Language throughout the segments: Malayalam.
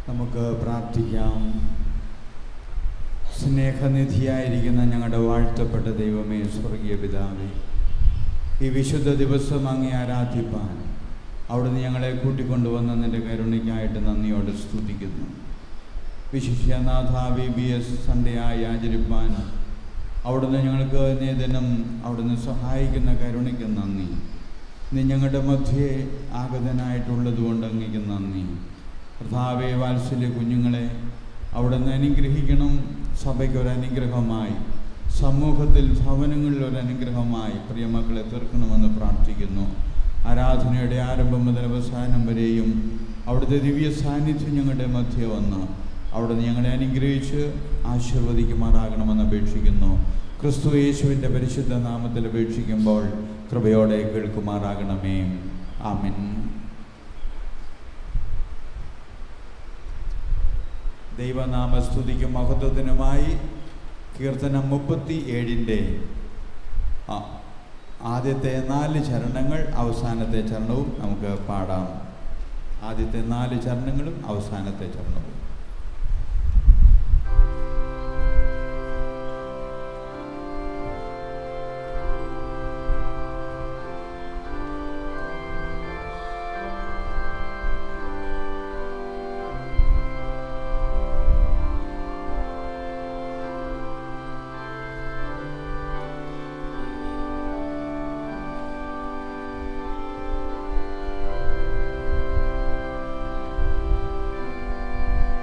നമുക്ക് പ്രാർത്ഥിക്കാം സ്നേഹനിധിയായിരിക്കുന്ന ഞങ്ങളുടെ വാഴ്ത്തപ്പെട്ട ദൈവമേ സ്വർഗീയ പിതാവേ ഈ വിശുദ്ധ ദിവസം അങ്ങേ ആരാധിപ്പാൻ അവിടുന്ന് ഞങ്ങളെ കൂട്ടിക്കൊണ്ടുവന്നതിൻ്റെ കരുണയ്ക്കായിട്ട് നന്ദിയോടെ സ്തുതിക്കുന്നു വിശിഷ്യനാഥ ബി ബി എസ് സൺഡേയായി ആചരിപ്പാൻ അവിടുന്ന് ഞങ്ങൾക്ക് ഇന്നേ ദിനം അവിടുന്ന് സഹായിക്കുന്ന കരുണയ്ക്ക് നന്ദി നീ ഞങ്ങളുടെ മധ്യേ ആഗതനായിട്ടുള്ളത് കൊണ്ട് അങ്ങേക്ക് നന്ദി കർത്താവെ വാത്സല്യ കുഞ്ഞുങ്ങളെ അവിടുന്ന് അനുഗ്രഹിക്കണം സഭയ്ക്ക് ഒരു അനുഗ്രഹമായി സമൂഹത്തിൽ ഭവനങ്ങളിൽ ഒരു അനുഗ്രഹമായി പ്രിയമക്കളെ തീർക്കണമെന്ന് പ്രാർത്ഥിക്കുന്നു ആരാധനയുടെ ആരംഭം മുതൽ അവസാനം വരെയും അവിടുത്തെ ദിവ്യ സാന്നിധ്യം ഞങ്ങളുടെ മധ്യ വന്ന് അവിടുന്ന് ഞങ്ങളെ അനുഗ്രഹിച്ച് ആശീർവദിക്കുമാറാകണമെന്ന് അപേക്ഷിക്കുന്നു ക്രിസ്തു യേശുവിൻ്റെ പരിശുദ്ധ നാമത്തിൽ അപേക്ഷിക്കുമ്പോൾ കൃപയോടെ കേൾക്കുമാറാകണമേ ആമിൻ ദൈവനാമസ്തുതിക്കും മഹത്വത്തിനുമായി കീർത്തനം മുപ്പത്തി ഏഴിൻ്റെ ആദ്യത്തെ നാല് ചരണങ്ങൾ അവസാനത്തെ ചരണവും നമുക്ക് പാടാം ആദ്യത്തെ നാല് ചരണങ്ങളും അവസാനത്തെ ചരണവും ും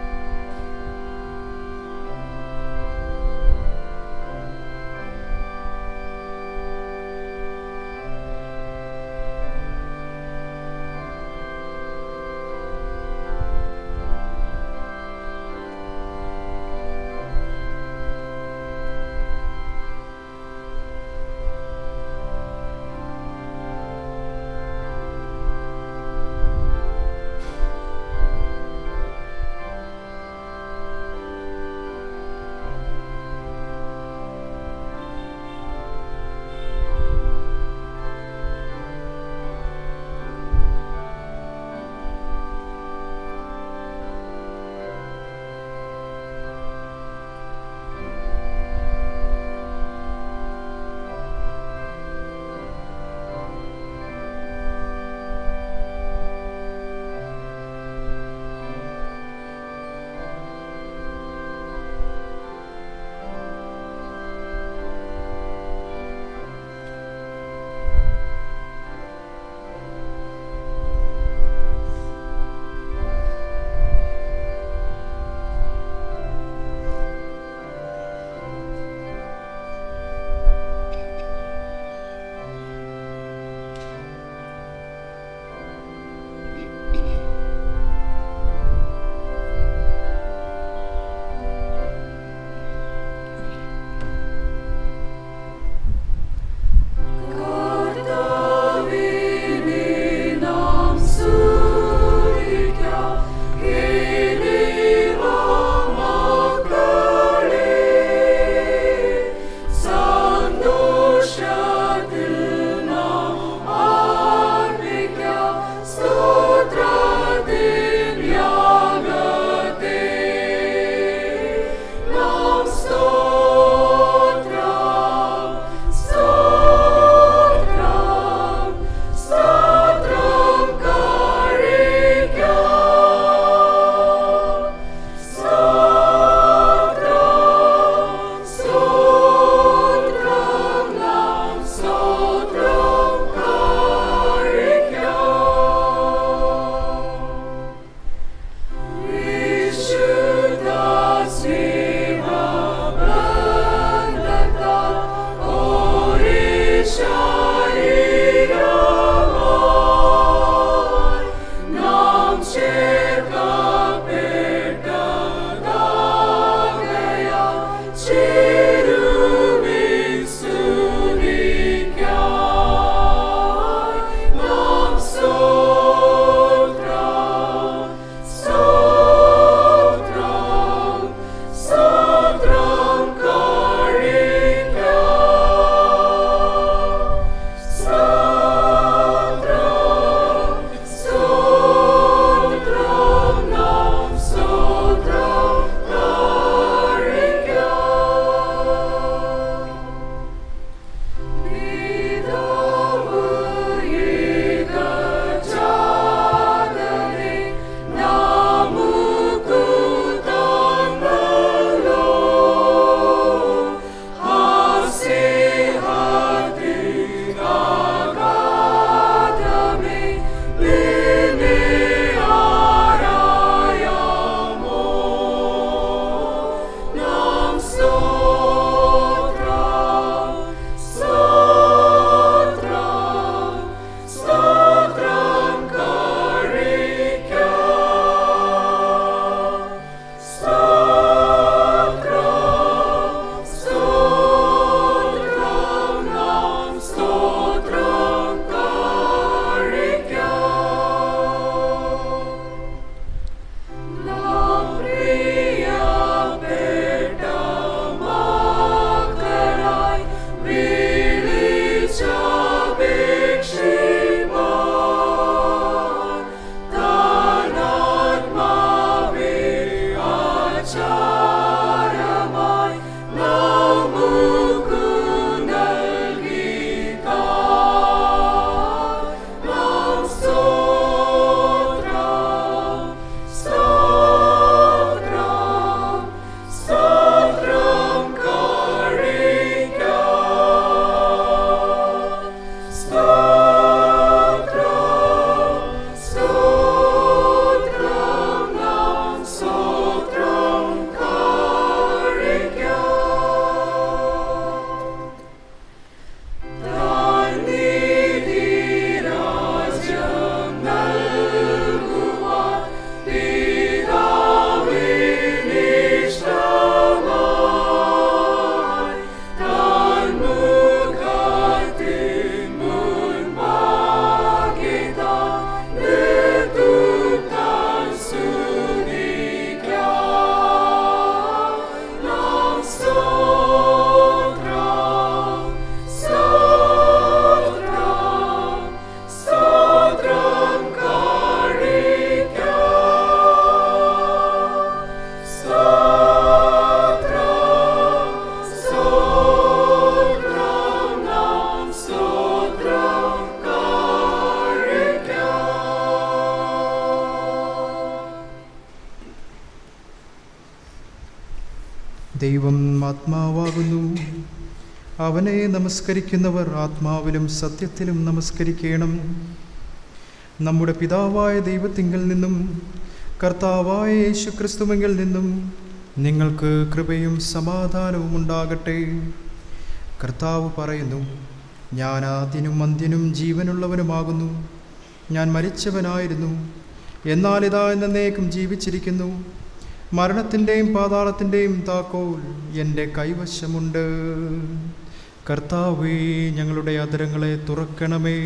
ദൈവം ആത്മാവാകുന്നു അവനെ നമസ്കരിക്കുന്നവർ ആത്മാവിലും സത്യത്തിലും നമസ്കരിക്കണം നമ്മുടെ പിതാവായ ദൈവത്തിങ്കൽ നിന്നും കർത്താവായ യേശു ക്രിസ്തുവിങ്കിൽ നിന്നും നിങ്ങൾക്ക് കൃപയും സമാധാനവും ഉണ്ടാകട്ടെ കർത്താവ് പറയുന്നു ഞാൻ ആദ്യനും അന്ത്യനും ജീവനുള്ളവനുമാകുന്നു ഞാൻ മരിച്ചവനായിരുന്നു എന്നാൽ ഇതാ എന്നേക്കും ജീവിച്ചിരിക്കുന്നു മരണത്തിൻ്റെയും പാതാളത്തിൻ്റെയും താക്കോൽ എൻ്റെ കൈവശമുണ്ട് കർത്താവേ ഞങ്ങളുടെ അതരങ്ങളെ തുറക്കണമേ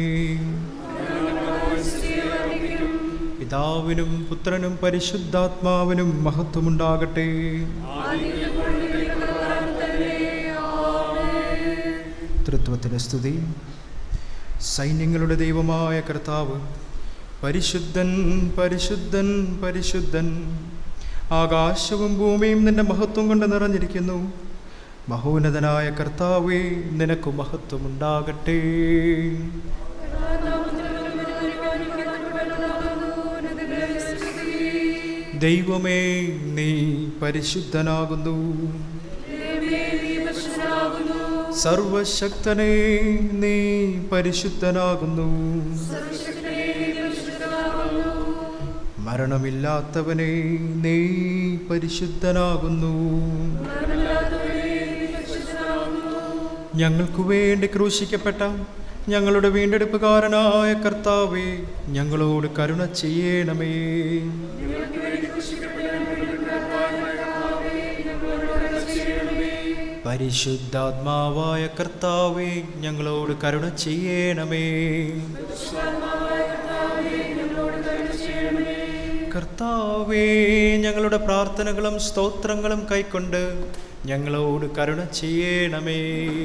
പിതാവിനും പുത്രനും പരിശുദ്ധാത്മാവിനും മഹത്വമുണ്ടാകട്ടെ തൃത്വത്തിന് സ്തുതി സൈന്യങ്ങളുടെ ദൈവമായ കർത്താവ് പരിശുദ്ധൻ പരിശുദ്ധൻ പരിശുദ്ധൻ ആകാശവും ഭൂമിയും നിന്റെ മഹത്വം കൊണ്ട് നിറഞ്ഞിരിക്കുന്നു മഹോന്നതനായ കർത്താവേ നിനക്ക് മഹത്വമുണ്ടാകട്ടെ ദൈവമേ നീ പരിശുദ്ധനാകുന്നു സർവശക്തനെ നീ പരിശുദ്ധനാകുന്നു മരണമില്ലാത്തവനെ നീ പരിശുദ്ധനാകുന്നു ഞങ്ങൾക്കു വേണ്ടി ക്രൂശിക്കപ്പെട്ട ഞങ്ങളുടെ വീണ്ടെടുപ്പുകാരനായ കർത്താവേ ഞങ്ങളോട് കരുണ ചെയ്യണമേ പരിശുദ്ധാത്മാവായ കർത്താവേ ഞങ്ങളോട് കരുണ ചെയ്യണമേ കർത്താവേ ഞങ്ങളുടെ പ്രാർത്ഥനകളും സ്തോത്രങ്ങളും കൈക്കൊണ്ട് ഞങ്ങളോട് കരുണ ചെയ്യണമേ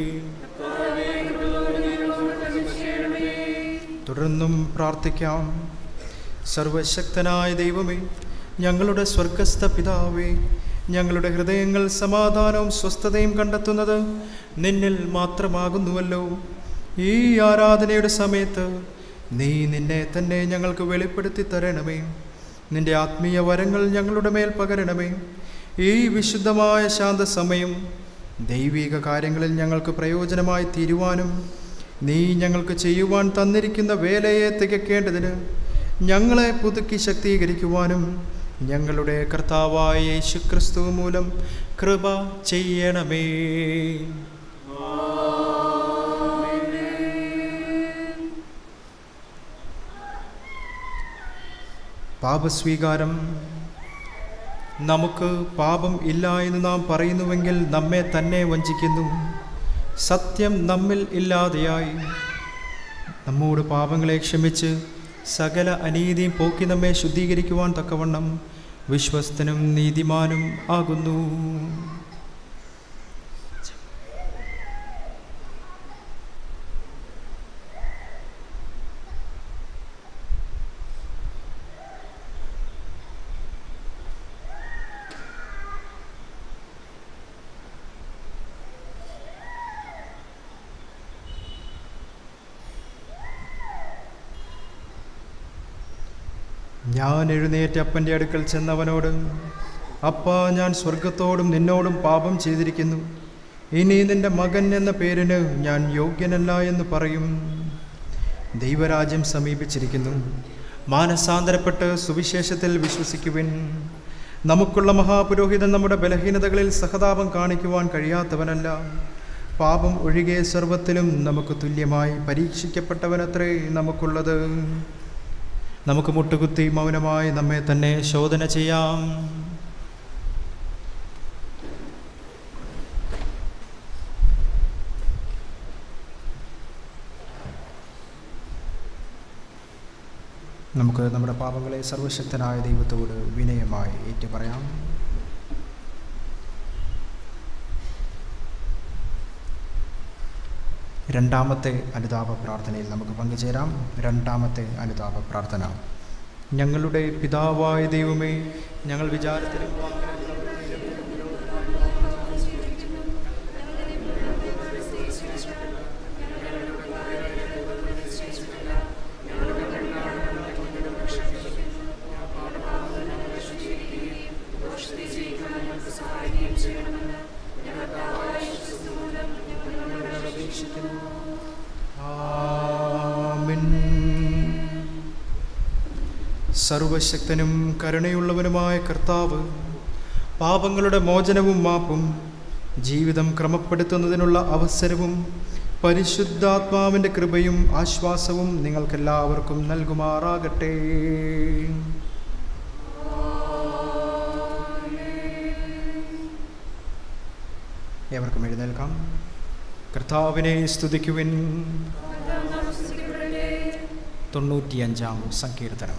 തുടർന്നും പ്രാർത്ഥിക്കാം സർവശക്തനായ ദൈവമേ ഞങ്ങളുടെ സ്വർഗസ്ഥ പിതാവേ ഞങ്ങളുടെ ഹൃദയങ്ങൾ സമാധാനവും സ്വസ്ഥതയും കണ്ടെത്തുന്നത് നിന്നിൽ മാത്രമാകുന്നുവല്ലോ ഈ ആരാധനയുടെ സമയത്ത് നീ നിന്നെ തന്നെ ഞങ്ങൾക്ക് വെളിപ്പെടുത്തി തരണമേ നിന്റെ ആത്മീയ വരങ്ങൾ ഞങ്ങളുടെ മേൽ പകരണമേ ഈ വിശുദ്ധമായ ശാന്ത സമയം ദൈവിക കാര്യങ്ങളിൽ ഞങ്ങൾക്ക് പ്രയോജനമായി തീരുവാനും നീ ഞങ്ങൾക്ക് ചെയ്യുവാൻ തന്നിരിക്കുന്ന വേലയെ തികക്കേണ്ടതിന് ഞങ്ങളെ പുതുക്കി ശക്തീകരിക്കുവാനും ഞങ്ങളുടെ കർത്താവായ യേശു ക്രിസ്തു മൂലം കൃപ ചെയ്യണമേ പാപസ്വീകാരം നമുക്ക് പാപം ഇല്ല എന്ന് നാം പറയുന്നുവെങ്കിൽ നമ്മെ തന്നെ വഞ്ചിക്കുന്നു സത്യം നമ്മിൽ ഇല്ലാതെയായി നമ്മോട് പാപങ്ങളെ ക്ഷമിച്ച് സകല അനീതിയും പോക്കി നമ്മെ ശുദ്ധീകരിക്കുവാൻ തക്കവണ്ണം വിശ്വസ്തനും നീതിമാനും ആകുന്നു ഞാൻ എഴുന്നേറ്റ് അപ്പൻ്റെ അടുക്കൽ ചെന്നവനോട് അപ്പ ഞാൻ സ്വർഗത്തോടും നിന്നോടും പാപം ചെയ്തിരിക്കുന്നു ഇനി നിന്റെ മകൻ എന്ന പേരിന് ഞാൻ യോഗ്യനല്ല എന്ന് പറയും ദൈവരാജ്യം സമീപിച്ചിരിക്കുന്നു മാനസാന്തരപ്പെട്ട് സുവിശേഷത്തിൽ വിശ്വസിക്കുവിൻ നമുക്കുള്ള മഹാപുരോഹിതൻ നമ്മുടെ ബലഹീനതകളിൽ സഹതാപം കാണിക്കുവാൻ കഴിയാത്തവനല്ല പാപം ഒഴികെ സർവത്തിലും നമുക്ക് തുല്യമായി പരീക്ഷിക്കപ്പെട്ടവനത്രേ നമുക്കുള്ളത് നമുക്ക് മുട്ടുകുത്തി മൗനമായി നമ്മെ തന്നെ ശോധന ചെയ്യാം നമുക്ക് നമ്മുടെ പാപങ്ങളെ സർവശക്തനായ ദൈവത്തോട് വിനയമായി ഏറ്റുപറയാം രണ്ടാമത്തെ അനുതാപ പ്രാർത്ഥനയിൽ നമുക്ക് പങ്കുചേരാം രണ്ടാമത്തെ അനുതാപ പ്രാർത്ഥന ഞങ്ങളുടെ പിതാവായ ദൈവമേ ഞങ്ങൾ വിചാരത്തിലും സർവശക്തനും കരുണയുള്ളവനുമായ കർത്താവ് പാപങ്ങളുടെ മോചനവും മാപ്പും ജീവിതം ക്രമപ്പെടുത്തുന്നതിനുള്ള അവസരവും പരിശുദ്ധാത്മാവിൻ്റെ കൃപയും ആശ്വാസവും നിങ്ങൾക്കെല്ലാവർക്കും നൽകുമാറാകട്ടെ ഏവർക്കും എഴുന്നേൽക്കാം കർത്താവിനെ സ്തുതിക്കുവിൻ തൊണ്ണൂറ്റിയഞ്ചാം സങ്കീർത്തനം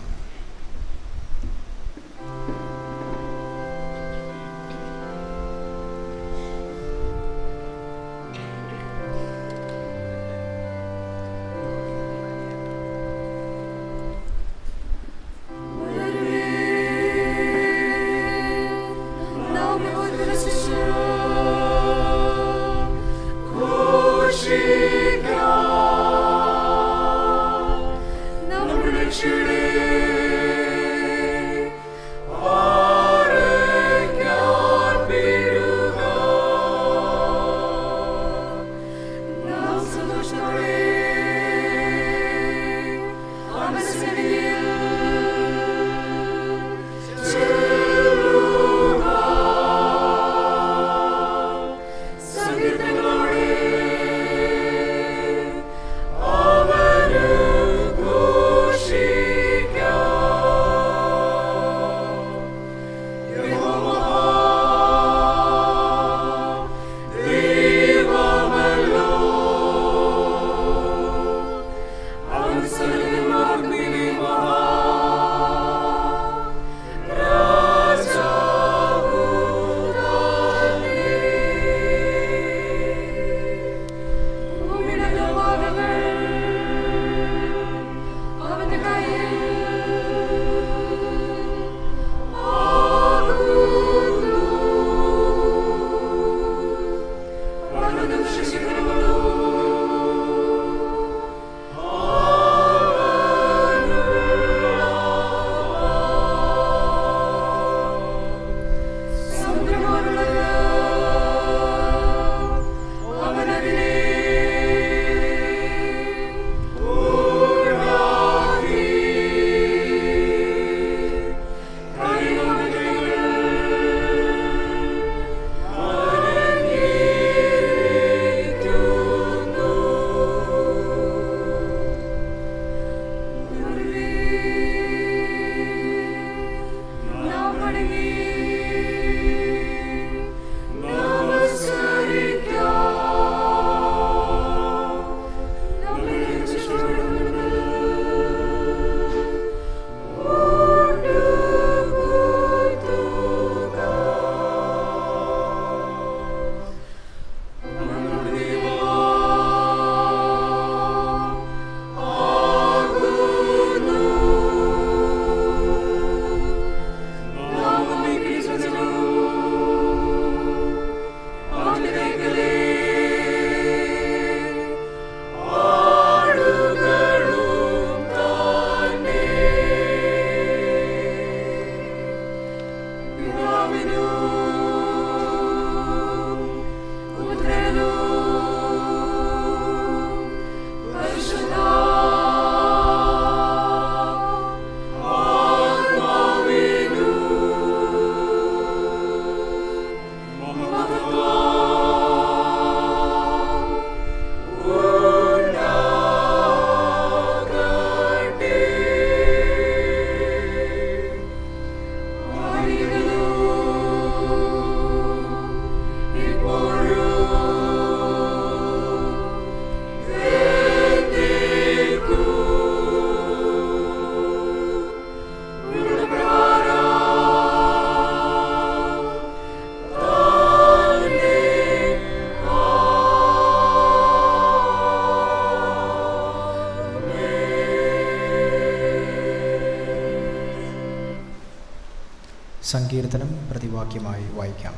സങ്കീർത്തനം പ്രതിവാക്യമായി വായിക്കാം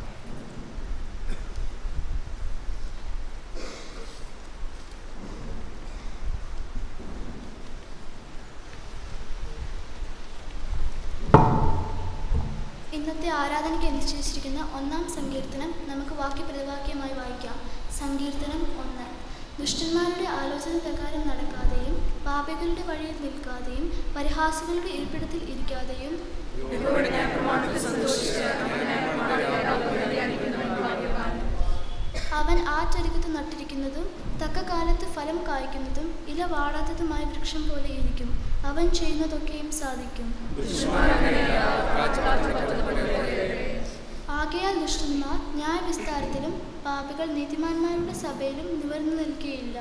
ഇന്നത്തെ ആരാധനയ്ക്ക് നിശ്ചയിച്ചിരിക്കുന്ന ഒന്നാം സങ്കീർത്തനം നമുക്ക് വാക്യപ്രതിവാക്യമായി വായിക്കാം സങ്കീർത്തനം ഒന്ന് ദുഷ്ടന്മാരുടെ ആലോചന പ്രകാരം നടക്കാതെയും പാപികളുടെ വഴിയിൽ നിൽക്കാതെയും പരിഹാസികളുടെ ഇരിപ്പിടത്തിൽ ഇരിക്കാതെയും അവൻ ആറ്റരികത്ത് നട്ടിരിക്കുന്നതും തക്ക കാലത്ത് ഫലം കായ്ക്കുന്നതും ഇല വാടാത്തതുമായ വൃക്ഷം പോലെ ഇരിക്കും അവൻ ചെയ്യുന്നതൊക്കെയും സാധിക്കും ആകയാൽ ദുഷ്ടന്മാർ ന്യായവിസ്താരത്തിലും പാപികൾ നീതിമാന്മാരുടെ സഭയിലും നിവർന്നു നിൽക്കുകയില്ല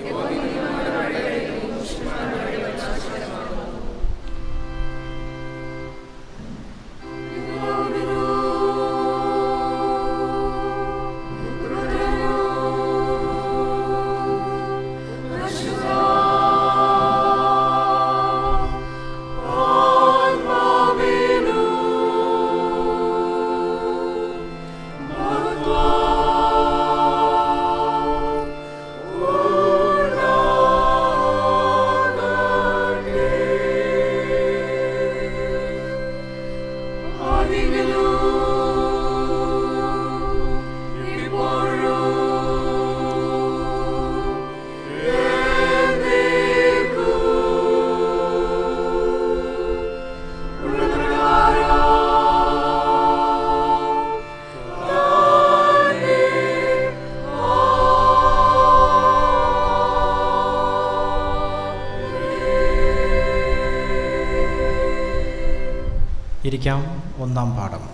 ഇരിക്കാം ഒന്നാം പാഠം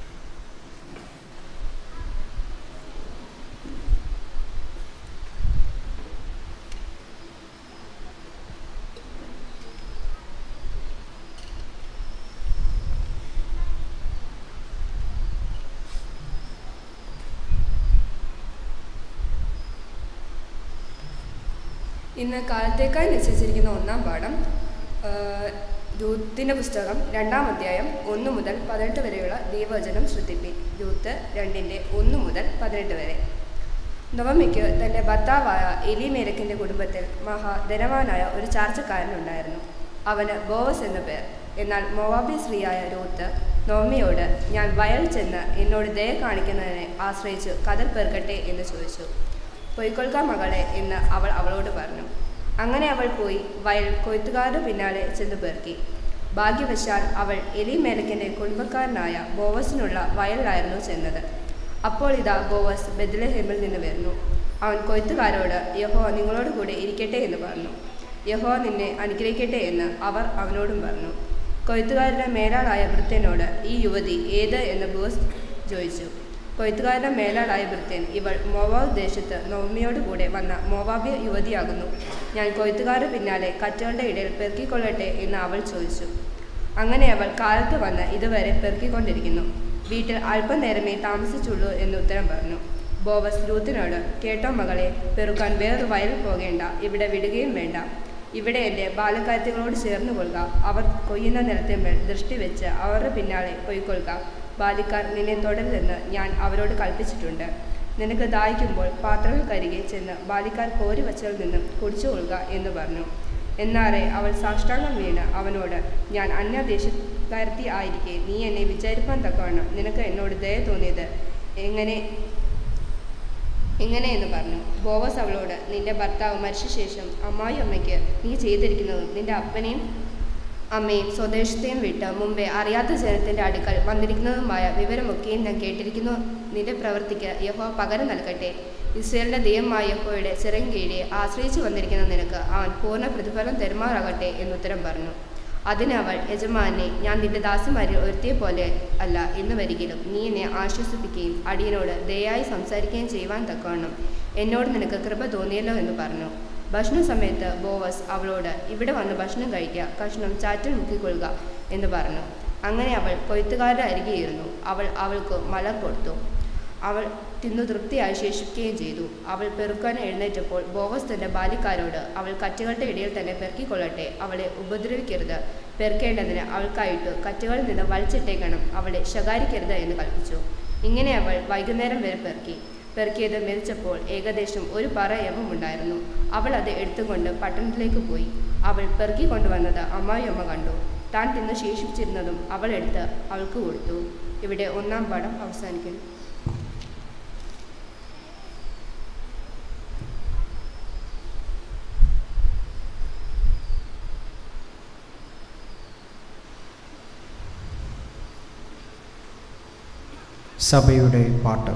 ഇന്ന് കാലത്തേക്കായി നിശ്ചയിച്ചിരിക്കുന്ന ഒന്നാം പാഠം രൂത്തിൻ്റെ പുസ്തകം രണ്ടാം അധ്യായം ഒന്ന് മുതൽ പതിനെട്ട് വരെയുള്ള ദൈവവചനം ശ്രദ്ധിപ്പിൻ രൂത്ത് രണ്ടിൻ്റെ ഒന്ന് മുതൽ പതിനെട്ട് വരെ നവമിക്ക് തൻ്റെ ഭർത്താവായ എലിമേരക്കിൻ്റെ കുടുംബത്തിൽ മഹാധനവാനായ ഒരു ചാർച്ചക്കാരനുണ്ടായിരുന്നു അവന് ബോവസ് എന്നു പേർ എന്നാൽ മൊവാബി സ്ത്രീയായ രൂത്ത് നവമിയോട് ഞാൻ വയൽ ചെന്ന് എന്നോട് ദയ കാണിക്കുന്നതിനെ ആശ്രയിച്ചു കതൽ പെറുക്കട്ടെ എന്ന് ചോദിച്ചു പൊയ്ക്കൊള്ളുക മകളെ എന്ന് അവൾ അവളോട് പറഞ്ഞു അങ്ങനെ അവൾ പോയി വയൽ കൊയ്ത്തുകാരുടെ പിന്നാലെ ചെന്ന് പെറുക്കി ഭാഗ്യവശാൽ അവൾ എലിമേലക്കിൻ്റെ കുടുംബക്കാരനായ ബോവസിനുള്ള വയലിലായിരുന്നു ചെന്നത് അപ്പോൾ ഇതാ ബോവസ് ബെദ്ലഹേമിൽ നിന്ന് വരുന്നു അവൻ കൊയ്ത്തുകാരോട് യഹോ നിങ്ങളോട് കൂടെ ഇരിക്കട്ടെ എന്ന് പറഞ്ഞു യഹോ നിന്നെ അനുഗ്രഹിക്കട്ടെ എന്ന് അവർ അവനോടും പറഞ്ഞു കൊയ്ത്തുകാരുടെ മേലാളായ ഭൃത്യനോട് ഈ യുവതി ഏത് എന്ന് ബോസ് ചോദിച്ചു കൊയ്ത്തുകാരുടെ മേലാളായ ഭൃത്യൻ ഇവൾ മോവാബ് ദേശത്ത് നവമിയോട് കൂടെ വന്ന മോവാബിയ യുവതിയാകുന്നു ഞാൻ കൊയ്ത്തുകാരുടെ പിന്നാലെ കറ്റകളുടെ ഇടയിൽ പെറുക്കിക്കൊള്ളട്ടെ എന്ന് അവൾ ചോദിച്ചു അങ്ങനെ അവൾ കാലത്ത് വന്ന് ഇതുവരെ പെറുക്കിക്കൊണ്ടിരിക്കുന്നു വീട്ടിൽ അല്പനേരമേ താമസിച്ചുള്ളൂ എന്ന് ഉത്തരം പറഞ്ഞു ബോവസ് രൂത്തിനോട് കേട്ടോ മകളെ പെറുക്കാൻ വേറൊരു വയലിൽ പോകേണ്ട ഇവിടെ വിടുകയും വേണ്ട ഇവിടെ എൻ്റെ ബാലക്കാര്യങ്ങളോട് ചേർന്ന് കൊള്ളുക അവർ കൊയ്യുന്ന നിലത്തിന്മേൽ ദൃഷ്ടി വെച്ച് അവരുടെ പിന്നാലെ കൊയ്ക്കൊള്ളുക ബാലിക്കാർ നിന്നെ തുടരില്ലെന്ന് ഞാൻ അവരോട് കൽപ്പിച്ചിട്ടുണ്ട് നിനക്ക് ദാഹിക്കുമ്പോൾ പാത്രങ്ങൾക്കരികെ ചെന്ന് ബാലിക്കാർ കോരി വച്ചതിൽ നിന്നും കുടിച്ചുകൊള്ളുക എന്ന് പറഞ്ഞു എന്നാറെ അവൾ സാഷ്ടാംഗം വീണ് അവനോട് ഞാൻ അന്യദേശക്കാരത്തി ആയിരിക്കെ നീ എന്നെ വിചാരിപ്പാൻ തക്കവണ്ണം നിനക്ക് എന്നോട് ദയ തോന്നിയത് എങ്ങനെ എങ്ങനെയെന്ന് പറഞ്ഞു ബോവസ് അവളോട് നിന്റെ ഭർത്താവ് മരിച്ച ശേഷം അമ്മായി അമ്മയ്ക്ക് നീ ചെയ്തിരിക്കുന്നതും നിന്റെ അപ്പനെയും അമ്മയും സ്വദേശത്തെയും വിട്ട് മുമ്പേ അറിയാത്ത ജനത്തിൻ്റെ അടുക്കൽ വന്നിരിക്കുന്നതുമായ വിവരമൊക്കെയും ഞാൻ കേട്ടിരിക്കുന്നു നിന്റെ പ്രവൃത്തിക്ക് യഹോ പകരം നൽകട്ടെ ഇസ്രയേലിൻ്റെ ദൈവമായ യഹോയുടെ ചിറം കീഴെ ആശ്രയിച്ചു വന്നിരിക്കുന്ന നിനക്ക് അവൻ പൂർണ്ണ പ്രതിഫലം തെരുമാറാകട്ടെ എന്നുത്തരം പറഞ്ഞു അതിന് അവൾ യജമാനെ ഞാൻ നിന്റെ ദാസിമാരിൽ ഒരുത്തിയെ പോലെ അല്ല എന്ന് വരികിലും നീ എന്നെ ആശ്വസിപ്പിക്കുകയും അടിയനോട് ദയായി സംസാരിക്കുകയും ചെയ്യുവാൻ തക്കവണ്ണം എന്നോട് നിനക്ക് കൃപ തോന്നിയല്ലോ എന്ന് പറഞ്ഞു ഭക്ഷണ സമയത്ത് ബോവസ് അവളോട് ഇവിടെ വന്ന് ഭക്ഷണം കഴിക്കുക കഷ്ണം ചാറ്റിൽ മുക്കിക്കൊള്ളുക എന്ന് പറഞ്ഞു അങ്ങനെ അവൾ കൊയ്ത്തുകാരുടെ അരികെയിരുന്നു അവൾ അവൾക്ക് മലർ കൊടുത്തു അവൾ തിന്നു തൃപ്തിയായി ശേഷിക്കുകയും ചെയ്തു അവൾ പെറുക്കാൻ എഴുന്നേറ്റപ്പോൾ ബോവസ് തന്റെ ബാല്യക്കാരോട് അവൾ കറ്റുകളുടെ ഇടയിൽ തന്നെ പെറുക്കിക്കൊള്ളട്ടെ അവളെ ഉപദ്രവിക്കരുത് പെറുക്കേണ്ടതിന് അവൾക്കായിട്ട് കറ്റുകളിൽ നിന്ന് വലിച്ചിട്ടേക്കണം അവളെ ശകാരിക്കരുത് എന്ന് കൽപ്പിച്ചു ഇങ്ങനെ അവൾ വൈകുന്നേരം വരെ പെറുക്കി പെറുക്കിയത് മെതിച്ചപ്പോൾ ഏകദേശം ഒരു പറ യവമുണ്ടായിരുന്നു അവൾ അത് എടുത്തുകൊണ്ട് പട്ടണത്തിലേക്ക് പോയി അവൾ പെറുക്കി കൊണ്ടുവന്നത് അമ്മായിയമ്മ കണ്ടു താൻ തിന്ന് ശേഷിച്ചിരുന്നതും അവൾ എടുത്ത് അവൾക്ക് കൊടുത്തു ഇവിടെ ഒന്നാം പാഠം അവസാനിക്കുന്നു സഭയുടെ പാട്ട്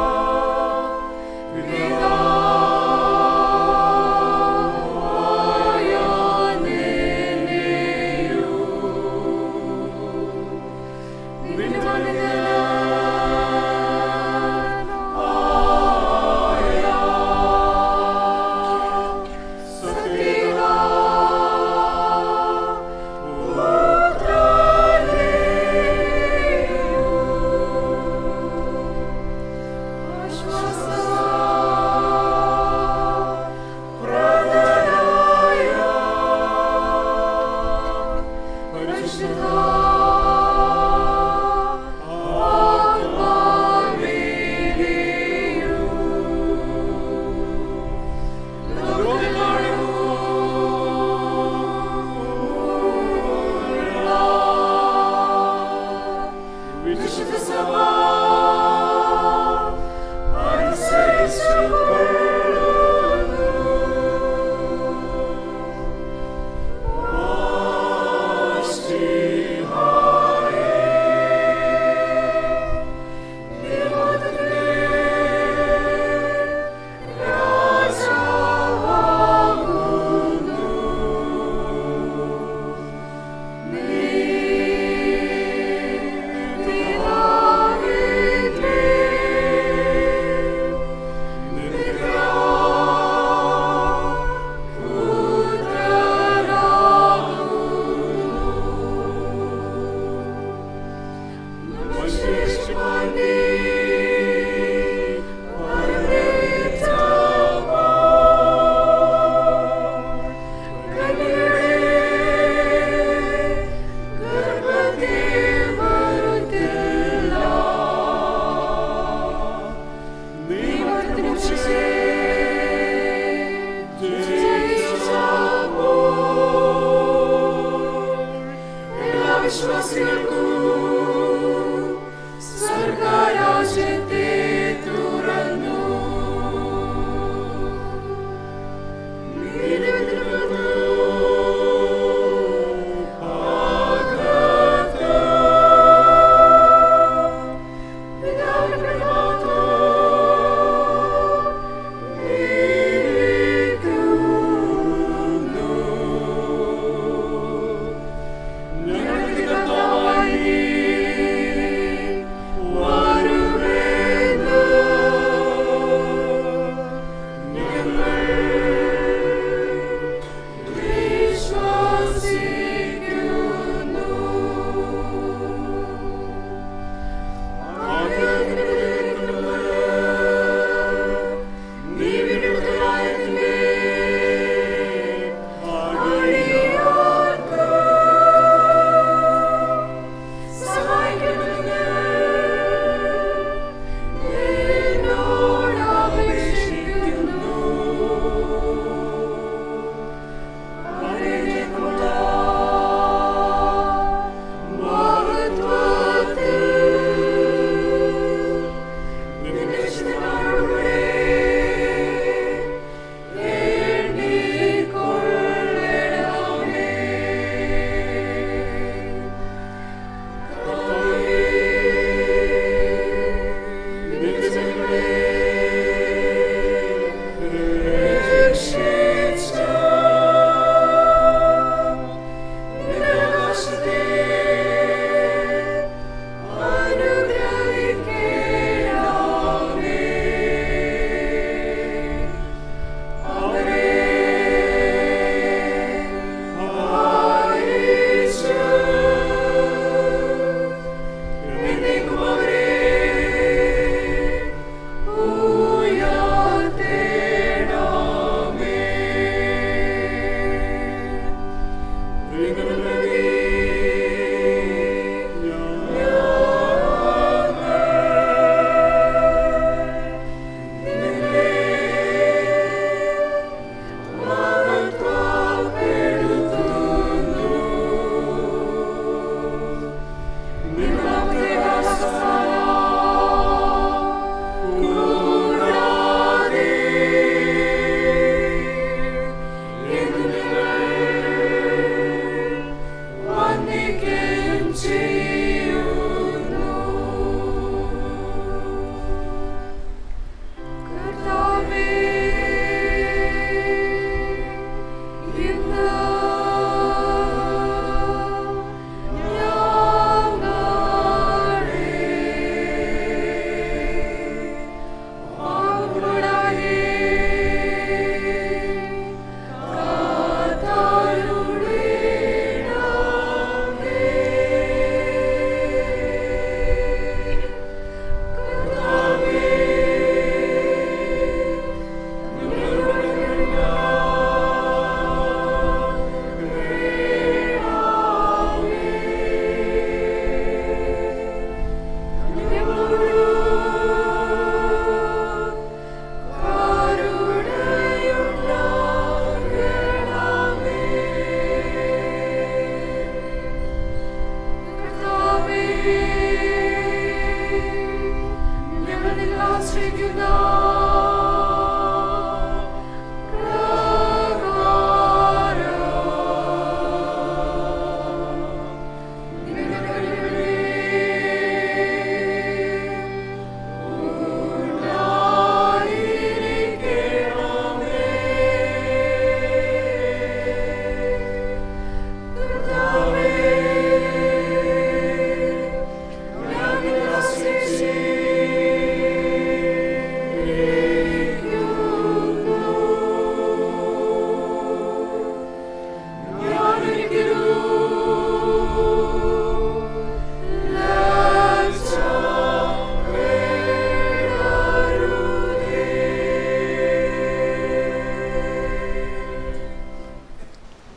Viva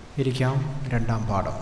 ഇരിക്കാം രണ്ടാം പാഠം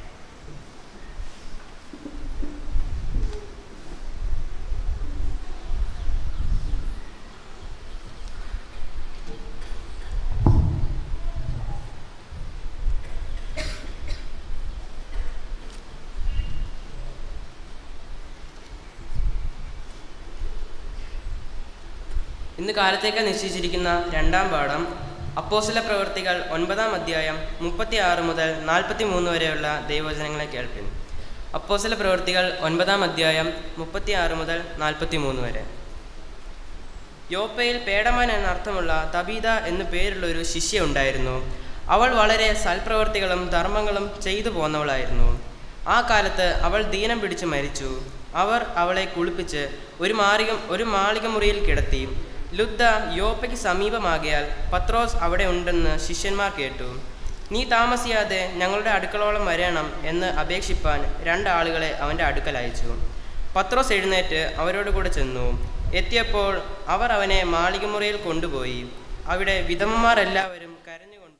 ഇന്ന് കാലത്തേക്ക് നിശ്ചയിച്ചിരിക്കുന്ന രണ്ടാം പാഠം അപ്പോസ്തല പ്രവൃത്തികൾ ഒൻപതാം അധ്യായം മുപ്പത്തി ആറ് മുതൽ നാൽപ്പത്തി മൂന്ന് വരെയുള്ള ദൈവവചനങ്ങളെ കേൾപ്പിൻ അപ്പോസ്തല പ്രവൃത്തികൾ ഒൻപതാം അധ്യായം മുപ്പത്തി ആറ് മുതൽ നാൽപ്പത്തി മൂന്ന് വരെ യോപ്പയിൽ പേടമാൻ എന്നർത്ഥമുള്ള തബീത എന്നു പേരുള്ള ഒരു ശിഷ്യ ഉണ്ടായിരുന്നു അവൾ വളരെ സൽപ്രവർത്തികളും ധർമ്മങ്ങളും ചെയ്തു പോന്നവളായിരുന്നു ആ കാലത്ത് അവൾ ദീനം പിടിച്ച് മരിച്ചു അവർ അവളെ കുളിപ്പിച്ച് ഒരു മാളിക ഒരു മാളിക മുറിയിൽ കിടത്തി ലുദ്ദ യോപ്പയ്ക്ക് സമീപമാകിയാൽ പത്രോസ് അവിടെ ഉണ്ടെന്ന് ശിഷ്യന്മാർ കേട്ടു നീ താമസിയാതെ ഞങ്ങളുടെ അടുക്കളോളം വരണം എന്ന് അപേക്ഷിപ്പാൻ രണ്ടാളുകളെ അവൻ്റെ അടുക്കൽ അയച്ചു പത്രോസ് എഴുന്നേറ്റ് അവരോട് കൂടെ ചെന്നു എത്തിയപ്പോൾ അവർ അവനെ മാളികമുറിയിൽ കൊണ്ടുപോയി അവിടെ വിധവന്മാരെല്ലാവരും കരഞ്ഞുകൊണ്ട്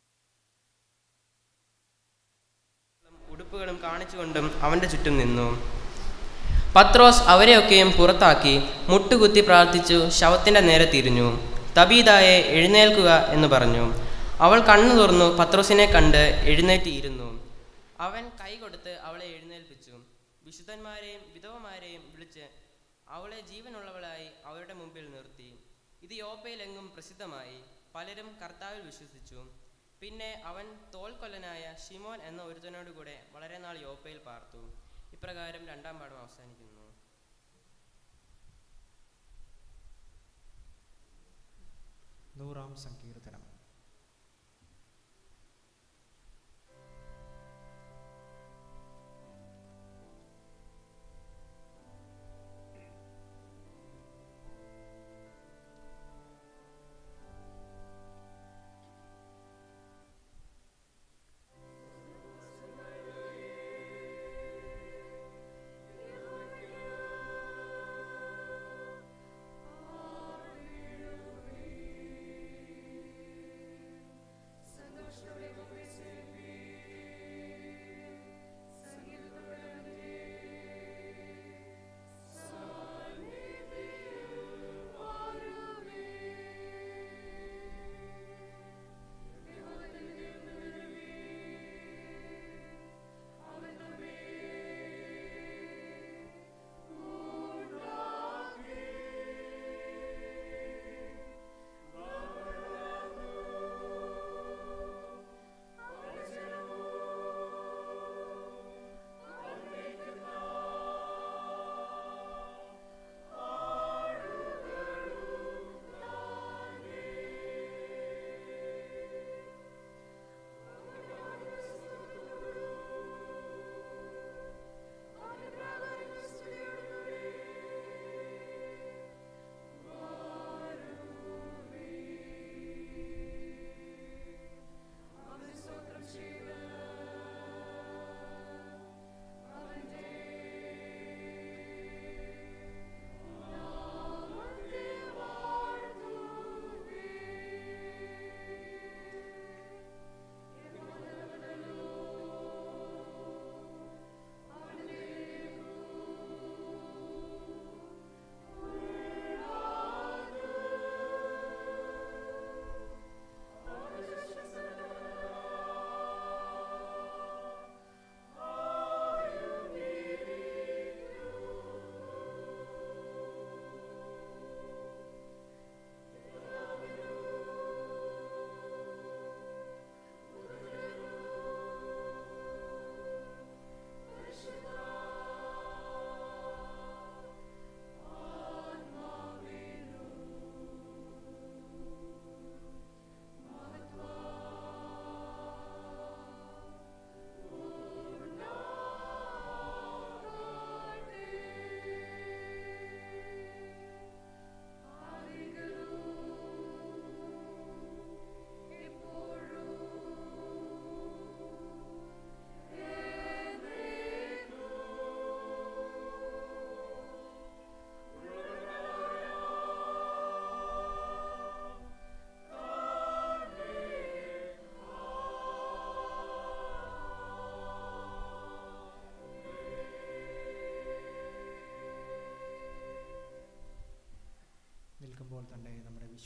ഉടുപ്പുകളും കാണിച്ചുകൊണ്ടും അവൻ്റെ ചുറ്റും നിന്നു പത്രോസ് അവരെയൊക്കെയും പുറത്താക്കി മുട്ടുകുത്തി പ്രാർത്ഥിച്ചു ശവത്തിൻ്റെ നേരെ തിരിഞ്ഞു തബീതായെ എഴുന്നേൽക്കുക എന്ന് പറഞ്ഞു അവൾ കണ്ണു തുറന്നു പത്രോസിനെ കണ്ട് എഴുന്നേറ്റിയിരുന്നു അവൻ കൈ കൊടുത്ത് അവളെ എഴുന്നേൽപ്പിച്ചു വിശുദ്ധന്മാരെയും വിധവമാരെയും വിളിച്ച് അവളെ ജീവനുള്ളവളായി അവരുടെ മുമ്പിൽ നിർത്തി ഇത് യോപ്പയിലെങ്ങും പ്രസിദ്ധമായി പലരും കർത്താവിൽ വിശ്വസിച്ചു പിന്നെ അവൻ തോൽക്കൊല്ലനായ ഷിമോൻ എന്ന ഒരുത്തനോട് കൂടെ വളരെ നാൾ യോപ്പയിൽ പാർത്തു ഇപ്രകാരം രണ്ടാം പാഠം അവസാനിക്കുന്നു നൂറാം സങ്കീർത്തനം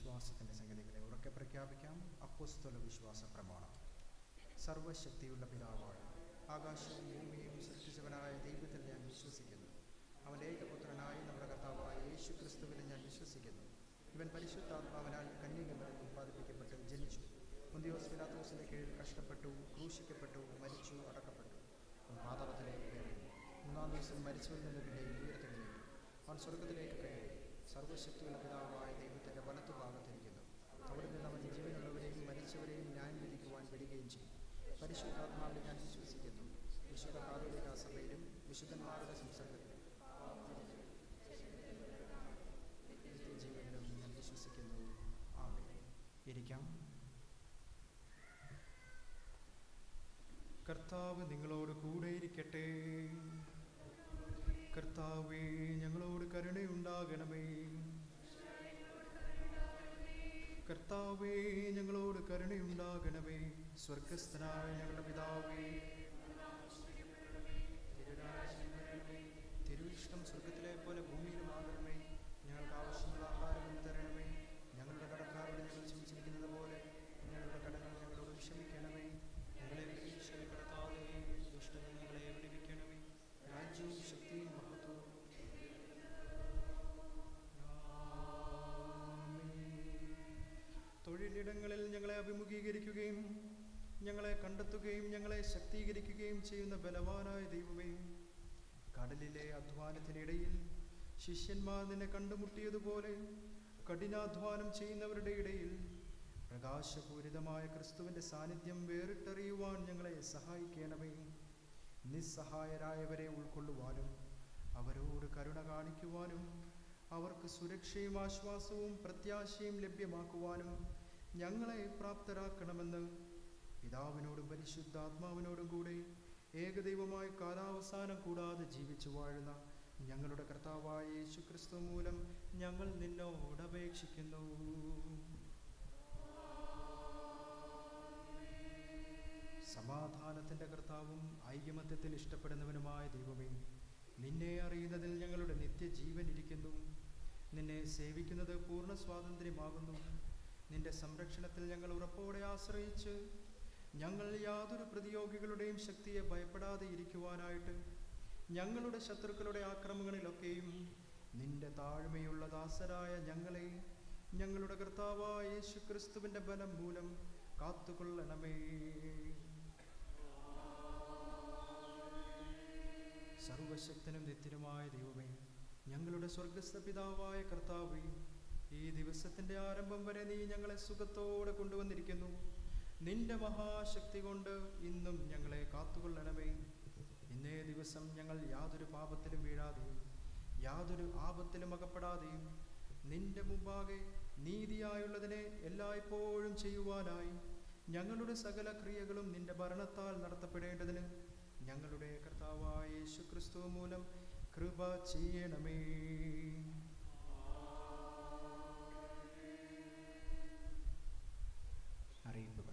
വിശ്വാസത്തിൻ്റെ സംഗതികളെ ഉറക്കെ പ്രഖ്യാപിക്കാം അപ്പോസ്തല വിശ്വാസ പ്രമാണം സർവശക്തിയുള്ള പിതാവായ ആകാശവും ഭൂമിയും സൃഷ്ടിച്ചവനായ ദൈവത്തിൽ ഞാൻ വിശ്വസിക്കുന്നു അവൻ്റെ ഏകപുത്രനായ നമ്മുടെ കർത്താവായ യേശു ക്രിസ്തുവിനെ ഞാൻ വിശ്വസിക്കുന്നു ഇവൻ പരിശുദ്ധാത്മാവിനാൽ കന്യകമരം ഉത്പാദിപ്പിക്കപ്പെട്ട് ജനിച്ചു മുന്തിയോസ് പിലാത്തോസിൻ്റെ കീഴിൽ കഷ്ടപ്പെട്ടു ക്രൂശിക്കപ്പെട്ടു മരിച്ചു അടക്കപ്പെട്ടു അവൻ പാതാളത്തിലേക്ക് കയറി മൂന്നാം ദിവസം മരിച്ചവരിൽ നിന്ന് പിന്നെ ഉയരത്തിലേക്ക് അവൻ സ്വർഗത്തിലേക്ക് കയറി സർവശക്തിയുള്ള പിതാവായ ദൈവത്തിൻ്റെ വലത്തു ഭാഗത്തിരിക്കുന്നു അവിടെ നിന്ന് അവൻ ജീവനുള്ളവരെയും മരിച്ചവരെയും ന്യായം വിധിക്കുവാൻ വരികയും ചെയ്യും പരിശുദ്ധാത്മാവിനെ ഞാൻ വിശ്വസിക്കുന്നു വിശുദ്ധ കാതോലിക സഭയിലും വിശുദ്ധന്മാരുടെ സംസർഗത്തിലും നിത്യജീവനിലും ഞാൻ വിശ്വസിക്കുന്നു ആമേ ഇരിക്കാം കർത്താവ് നിങ്ങളോട് കൂടെ ഇരിക്കട്ടെ കർത്താവേ ഞങ്ങളോട് കരുണയുണ്ടാകണമേ കർത്താവേ ഞങ്ങളോട് കരുണയുണ്ടാകണമേ സ്വർഗസ്ഥനായ ഞങ്ങളുടെ പിതാവേ തിരുരാജ്യം വരണമേ തിരുവിഷ്ടം സ്വർഗത്തിലെ പോലെ ഭൂമിയിലുമാകണമേ ഞങ്ങൾക്ക് ആവശ്യമുള്ള ആഹാരം തരണമേ ഞങ്ങളുടെ കടക്കാരോട് ഞങ്ങൾ ക്ഷമിച്ചിരിക്കുന്നത് പോലെ ഞങ്ങളുടെ കടങ്ങൾ ഞങ്ങളോട് ക്ഷമിക്കണമേ ഞങ്ങളെ പരീക്ഷയിൽ കടത്താതെ ദുഷ്ടങ്ങൾ ഞങ്ങളെ വിടിവിക്കണമേ രാജ്യവും ശക്തിയും മഹത്വവും തൊഴിലിടങ്ങളിൽ ഞങ്ങളെ അഭിമുഖീകരിക്കുകയും ഞങ്ങളെ കണ്ടെത്തുകയും ഞങ്ങളെ ശക്തീകരിക്കുകയും ചെയ്യുന്ന ബലവാനായ ദൈവമേ കടലിലെ അധ്വാനത്തിനിടയിൽ ശിഷ്യന്മാർ നിന്നെ കണ്ടുമുട്ടിയതുപോലെ കഠിനാധ്വാനം ചെയ്യുന്നവരുടെ ഇടയിൽ പ്രകാശപൂരിതമായ ക്രിസ്തുവിൻ്റെ സാന്നിധ്യം വേറിട്ടറിയുവാൻ ഞങ്ങളെ സഹായിക്കണമേ നിസ്സഹായരായവരെ ഉൾക്കൊള്ളുവാനും അവരോട് കരുണ കാണിക്കുവാനും അവർക്ക് സുരക്ഷയും ആശ്വാസവും പ്രത്യാശയും ലഭ്യമാക്കുവാനും ഞങ്ങളെ പ്രാപ്തരാക്കണമെന്ന് പിതാവിനോടും പരിശുദ്ധാത്മാവിനോടും കൂടെ ഏകദൈവമായ കാലാവസാനം കൂടാതെ ജീവിച്ചു വാഴുന്ന ഞങ്ങളുടെ കർത്താവായ യേശു ക്രിസ്തു മൂലം ഞങ്ങൾ നിന്നോട് അപേക്ഷിക്കുന്നു സമാധാനത്തിൻ്റെ കർത്താവും ഐകമത്യത്തിൽ ഇഷ്ടപ്പെടുന്നവനുമായ ദൈവമേ നിന്നെ അറിയുന്നതിൽ ഞങ്ങളുടെ നിത്യജീവൻ ഇരിക്കുന്നു നിന്നെ സേവിക്കുന്നത് പൂർണ്ണ സ്വാതന്ത്ര്യമാകുന്നു നിന്റെ സംരക്ഷണത്തിൽ ഞങ്ങൾ ഉറപ്പോടെ ആശ്രയിച്ച് ഞങ്ങൾ യാതൊരു പ്രതിയോഗികളുടെയും ശക്തിയെ ഭയപ്പെടാതെ ഇരിക്കുവാനായിട്ട് ഞങ്ങളുടെ ശത്രുക്കളുടെ ആക്രമണങ്ങളിലൊക്കെയും നിന്റെ താഴ്മയുള്ള ദാസരായ ഞങ്ങളെ ഞങ്ങളുടെ കർത്താവായ യേശു ക്രിസ്തുവിൻ്റെ ബലം മൂലം കാത്തുകൊള്ളണമേ സർവശക്തനും നിത്യനുമായ ദൈവമേ ഞങ്ങളുടെ സ്വർഗസ്ഥ പിതാവായ കർത്താവേ ഈ ദിവസത്തിൻ്റെ ആരംഭം വരെ നീ ഞങ്ങളെ സുഖത്തോടെ കൊണ്ടുവന്നിരിക്കുന്നു നിന്റെ മഹാശക്തി കൊണ്ട് ഇന്നും ഞങ്ങളെ കാത്തുകൊള്ളണമേ ഇന്നേ ദിവസം ഞങ്ങൾ യാതൊരു പാപത്തിലും വീഴാതെയും യാതൊരു ആപത്തിലും അകപ്പെടാതെയും നിന്റെ മുമ്പാകെ നീതിയായുള്ളതിനെ എല്ലായ്പ്പോഴും ചെയ്യുവാനായി ഞങ്ങളുടെ സകല ക്രിയകളും നിന്റെ ഭരണത്താൽ നടത്തപ്പെടേണ്ടതിന് ഞങ്ങളുടെ കർത്താവായ യേശു ക്രിസ്തു മൂലം കൃപ ചെയ്യണമേ അറിയിപ്പുകൾ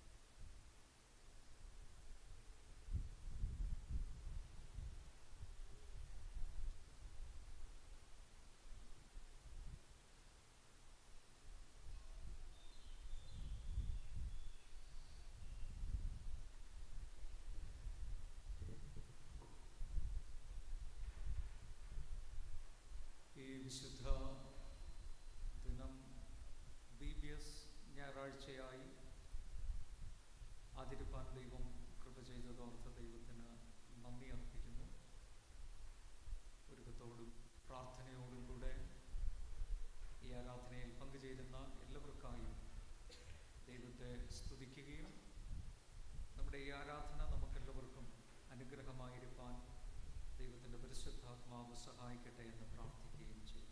ഈ വിശുദ്ധ ദിനം ബി ബി എസ് ഞായറാഴ്ചയായി ആതിരിപ്പാൻ ദൈവം കൃപ ചെയ്തതോർത്ത ദൈവത്തിന് നന്ദി അർപ്പിക്കുന്നു ഒരുക്കത്തോടും പ്രാർത്ഥനയോടും കൂടെ ഈ ആരാധനയിൽ പങ്കുചേരുന്ന എല്ലാവർക്കായും ദൈവത്തെ സ്തുതിക്കുകയും നമ്മുടെ ഈ ആരാധന നമുക്കെല്ലാവർക്കും അനുഗ്രഹമായിരിക്കാൻ ദൈവത്തിൻ്റെ പരിശുദ്ധാത്മാവ് സഹായിക്കട്ടെ എന്ന് പ്രാർത്ഥിക്കുകയും ചെയ്യും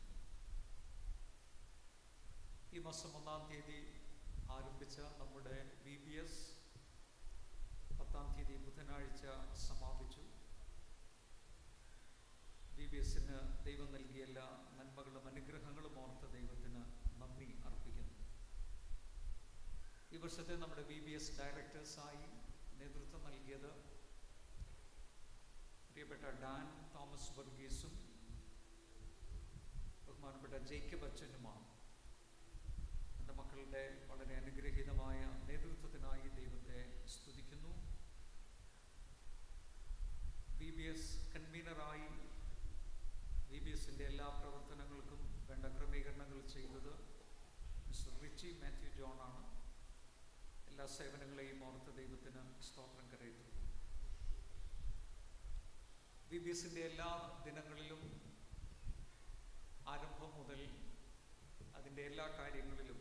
ഈ മാസം ഒന്നാം തീയതി ആരംഭിച്ച നമ്മുടെ ബി ബി എസ് പത്താം തീയതി ബുധനാഴ്ച സമാപിച്ചു ബി ബി എസിന് ദൈവം നൽകിയ എല്ലാ നന്മകളും അനുഗ്രഹങ്ങളും ഓർത്ത് ദൈവത്തിന് നന്ദി അർപ്പിക്കുന്നു ഈ വർഷത്തെ നമ്മുടെ ബി ബി എസ് ഡയറക്ടേഴ്സായി നേതൃത്വം നൽകിയത് പ്രിയപ്പെട്ട ഡാൻ തോമസ് വർഗീസും ബഹുമാനപ്പെട്ട ജേക്കബ് അച്ഛനുമാണ് മക്കളുടെ വളരെ അനുഗ്രഹീതമായ നേതൃത്വത്തിനായി ദൈവത്തെ സ്തുതിക്കുന്നു ബി ബി എസ് കൺവീനറായി ബി ബി എസിൻ്റെ എല്ലാ പ്രവർത്തനങ്ങൾക്കും വേണ്ട ക്രമീകരണങ്ങൾ ചെയ്തത് മിസ്റ്റർ റിച്ചി മാത്യു ജോൺ ആണ് എല്ലാ സേവനങ്ങളെയും ഓർത്ത് ദൈവത്തിന് സ്തോത്രം കരയിട്ടു ബി ബി എസിൻ്റെ എല്ലാ ദിനങ്ങളിലും ആരംഭം മുതൽ അതിൻ്റെ എല്ലാ കാര്യങ്ങളിലും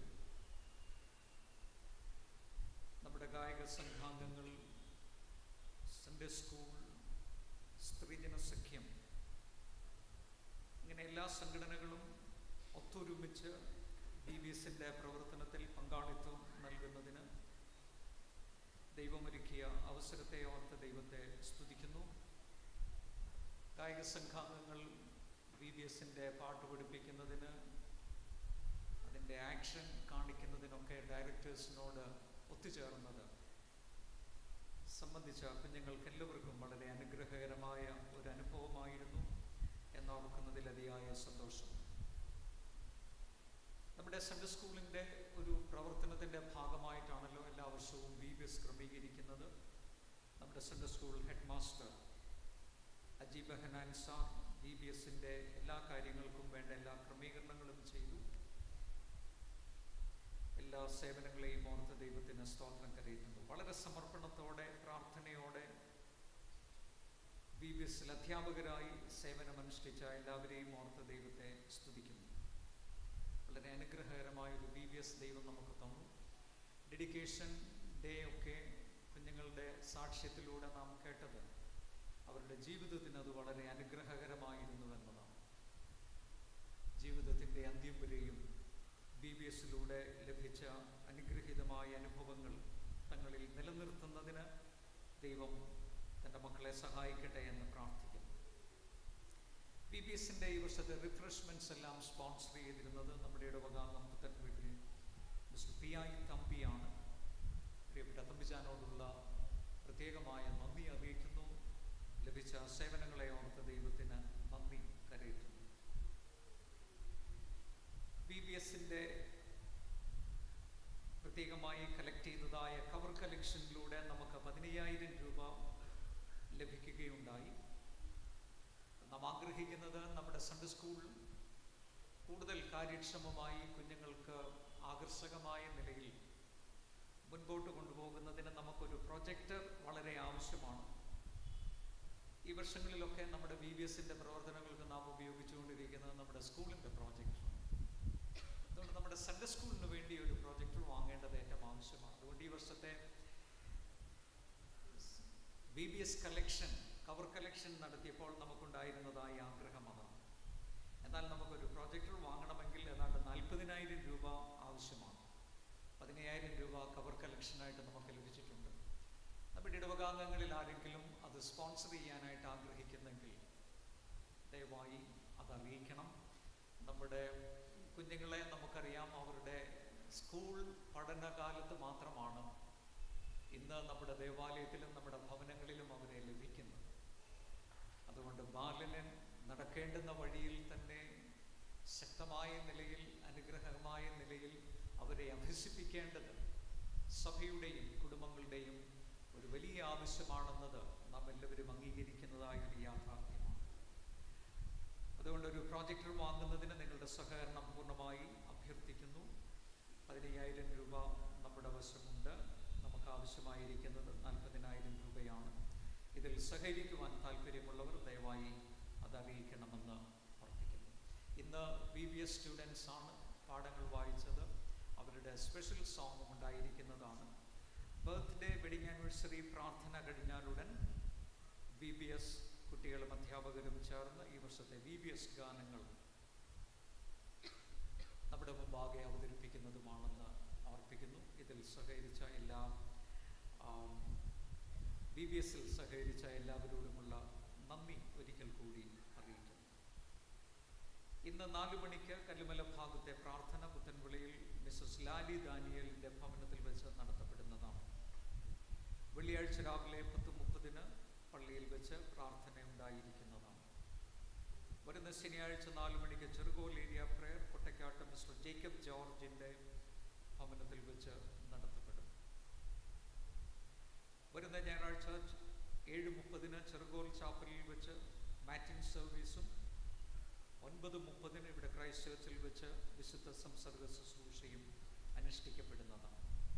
നമ്മുടെ ഗായക സംഘാംഗങ്ങൾ സൺഡേ സ്കൂൾ സ്ത്രീജന സഖ്യം ഇങ്ങനെ എല്ലാ സംഘടനകളും ഒത്തൊരുമിച്ച് ബി ബി എസിൻ്റെ പ്രവർത്തനത്തിൽ പങ്കാളിത്തം നൽകുന്നതിന് ദൈവമൊരുക്കിയ അവസരത്തെ ഓർത്ത് ദൈവത്തെ സ്തുതിക്കുന്നു കായിക സംഘാംഗങ്ങൾ ബി ബി എസിൻ്റെ പാട്ട് പഠിപ്പിക്കുന്നതിന് അതിൻ്റെ ആക്ഷൻ കാണിക്കുന്നതിനൊക്കെ ഡയറക്ടേഴ്സിനോട് ഒത്തുചേർന്നത് സംബന്ധിച്ച കുഞ്ഞുങ്ങൾക്ക് എല്ലാവർക്കും വളരെ അനുഗ്രഹകരമായ ഒരു അനുഭവമായിരുന്നു എന്നോർക്കുന്നതിൽ അതിയായ സന്തോഷം നമ്മുടെ സൺഡേ സ്കൂളിൻ്റെ ഒരു പ്രവർത്തനത്തിൻ്റെ ഭാഗമായിട്ടാണല്ലോ എല്ലാ വർഷവും ബി ബി എസ് ക്രമീകരിക്കുന്നത് നമ്മുടെ Sunday school head master Ajeeb Hanan sir B B എസിൻ്റെ എല്ലാ കാര്യങ്ങൾക്കും വേണ്ട എല്ലാ ക്രമീകരണങ്ങളും ചെയ്തു എല്ലാ സേവനങ്ങളെയും ഓർത്ത് ദൈവത്തിന് സ്തോത്രം കരയുന്നു വളരെ സമർപ്പണത്തോടെ പ്രാർത്ഥനയോടെ ബി ബി എസിൽ അധ്യാപകരായി സേവനമനുഷ്ഠിച്ച എല്ലാവരെയും ഓർത്ത് ദൈവത്തെ സ്തുതിക്കുന്നു വളരെ അനുഗ്രഹകരമായ ഒരു ബി ബി എസ് ദൈവം നമുക്ക് തന്നു ഡെഡിക്കേഷൻ ഡേ ഒക്കെ കുഞ്ഞുങ്ങളുടെ സാക്ഷ്യത്തിലൂടെ നാം കേട്ടത് അവരുടെ ജീവിതത്തിന് അത് വളരെ അനുഗ്രഹകരമായിരുന്നു എന്നതാണ് ജീവിതത്തിൻ്റെ അന്ത്യം വരെയും ബി ബി എസിലൂടെ ലഭിച്ച അനുഗ്രഹീതമായ അനുഭവങ്ങൾ തങ്ങളിൽ നിലനിർത്തുന്നതിന് ദൈവം തൻ്റെ മക്കളെ സഹായിക്കട്ടെ എന്ന് പ്രാർത്ഥിക്കുന്നു ബി ബി എസിൻ്റെ ഈ വർഷത്തെ റിഫ്രഷ്മെൻറ്റ്സ് എല്ലാം സ്പോൺസർ ചെയ്തിരുന്നത് നമ്മുടെ ഇടവകാംഗം പുത്തൻ വീട്ടിൽ മിസ്റ്റർ പി ഐ തമ്പിയാണ് പ്രിയപ്പെട്ട തമ്പിജാനോടുള്ള പ്രത്യേകമായ നന്ദി അറിയിക്കുന്നു ലഭിച്ച സേവനങ്ങളെ ഓർത്ത് ദൈവത്തിന് നന്ദി കരയിട്ടുന്നു ബി ബി എസിൻ്റെ പ്രത്യേകമായി കളക്ട് ചെയ്തതായ കവർ കളക്ഷനിലൂടെ നമുക്ക് പതിനയ്യായിരം രൂപ ലഭിക്കുകയുണ്ടായി നാം ആഗ്രഹിക്കുന്നത് നമ്മുടെ സൺഡേ സ്കൂൾ കൂടുതൽ കാര്യക്ഷമമായി കുഞ്ഞുങ്ങൾക്ക് ആകർഷകമായ നിലയിൽ മുൻപോട്ട് കൊണ്ടുപോകുന്നതിന് നമുക്കൊരു പ്രൊജക്ടർ വളരെ ആവശ്യമാണ് ഈ വർഷങ്ങളിലൊക്കെ നമ്മുടെ ബി ബി എസിൻ്റെ പ്രവർത്തനങ്ങൾക്ക് നാം ഉപയോഗിച്ചുകൊണ്ടിരിക്കുന്നത് നമ്മുടെ സ്കൂളിൻ്റെ പ്രോജക്റ്റ് അതുകൊണ്ട് നമ്മുടെ സൺഡേ സ്കൂളിന് വേണ്ടി ഒരു പ്രോജക്ടർ വാങ്ങേണ്ടത് ഏറ്റവും ആവശ്യമാണ് അതുകൊണ്ട് ഈ വർഷത്തെ B B S collection cover collection നടത്തിയപ്പോൾ നമുക്കുണ്ടായിരുന്നതായ ആഗ്രഹം അതാണ് എന്നാൽ നമുക്കൊരു പ്രൊജക്ടർ വാങ്ങണമെങ്കിൽ ഏതാണ്ട് നാൽപ്പതിനായിരം രൂപ ആവശ്യമാണ് പതിനയ്യായിരം രൂപ കവർ കളക്ഷനായിട്ട് നമുക്ക് ലഭിച്ചിട്ടുണ്ട് നമ്മുടെ ഇടവകാംഗങ്ങളിൽ ആരെങ്കിലും അത് സ്പോൺസർ ചെയ്യാനായിട്ട് ആഗ്രഹിക്കുന്നെങ്കിൽ ദയവായി അത് അറിയിക്കണം നമ്മുടെ കുഞ്ഞുങ്ങളെ നമുക്കറിയാം അവരുടെ സ്കൂൾ പഠനകാലത്ത് മാത്രമാണ് ഇന്ന് നമ്മുടെ ദേവാലയത്തിലും നമ്മുടെ ഭവനങ്ങളിലും അവരെ ലഭിക്കുന്നത് അതുകൊണ്ട് ബാലന് നടക്കേണ്ടുന്ന വഴിയിൽ തന്നെ ശക്തമായ നിലയിൽ അനുഗ്രഹമായ നിലയിൽ അവരെ അഭ്യസിപ്പിക്കേണ്ടത് സഭയുടെയും കുടുംബങ്ങളുടെയും ഒരു വലിയ ആവശ്യമാണെന്നത് നാം എല്ലാവരും അംഗീകരിക്കുന്നതായ ഒരു യാഥാർത്ഥ്യമാണ് അതുകൊണ്ട് ഒരു പ്രോജക്ടർ വാങ്ങുന്നതിന് നിങ്ങളുടെ സഹകരണം പൂർണ്ണമായി അഭ്യർത്ഥിക്കുന്നു പതിനയ്യായിരം രൂപ നമ്മുടെ വശമുണ്ട് നമുക്ക് ആവശ്യമായിരിക്കുന്നത് നാൽപ്പതിനായിരം രൂപയാണ് ഇതിൽ സഹകരിക്കുവാൻ താല്പര്യമുള്ളവർ ദയവായി അത് അറിയിക്കണമെന്ന് ഓർപ്പിക്കുന്നു ഇന്ന് ബി ബി എസ് സ്റ്റുഡൻസ് ആണ് പാഠങ്ങൾ വായിച്ചത് അവരുടെ സ്പെഷ്യൽ സോങ് ഉണ്ടായിരിക്കുന്നതാണ് ബർത്ത്ഡേ വെഡിങ് ആനിവേഴ്സറി പ്രാർത്ഥന കഴിഞ്ഞാലുടൻ ബി ബി എസ് കുട്ടികളും അധ്യാപകരും ചേർന്ന് ഈ വർഷത്തെ ബി ബി എസ് ഗാനങ്ങൾ നമ്മുടെ മുമ്പാകെ അവതരിപ്പിക്കുന്നതുമാണെന്ന് ഓർപ്പിക്കുന്നു ഇതിൽ സഹകരിച്ച എല്ലാ ബി ബി എസിൽ സഹകരിച്ച എല്ലാവരോടുമുള്ള നന്ദി ഒരിക്കൽ കൂടി അറിയിക്കുന്നു ഇന്ന് നാലു മണിക്ക് കല്ലുമല ഭാഗത്തെ പ്രാർത്ഥന പുത്തൻവിളിയിൽ മിസസ് ലാലി ദാനിയലിൻ്റെ ഭവനത്തിൽ വെച്ച് നടത്തപ്പെടുന്നതാണ് വെള്ളിയാഴ്ച രാവിലെ പത്ത് മുപ്പതിന് പള്ളിയിൽ വെച്ച് പ്രാർത്ഥന ഉണ്ടായിരിക്കുന്നതാണ് വരുന്ന ശനിയാഴ്ച നാല് മണിക്ക് Cherukol area prayer Kottakkatt mister Jacob ജോർജിൻ്റെ ഭവനത്തിൽ വെച്ച് നടത്തപ്പെടും വരുന്ന ഞായറാഴ്ച ഏഴ് മുപ്പതിന് ചെറുകോൽ ചാപ്പലിൽ വെച്ച് മാറ്റിൻ സർവീസും ഒൻപത് മുപ്പതിന് ഇവിടെ ക്രൈസ്റ്റ് ചർച്ചിൽ വെച്ച് വിശുദ്ധ സംസർഗ ശുശ്രൂഷയും അനുഷ്ഠിക്കപ്പെടുന്നതാണ്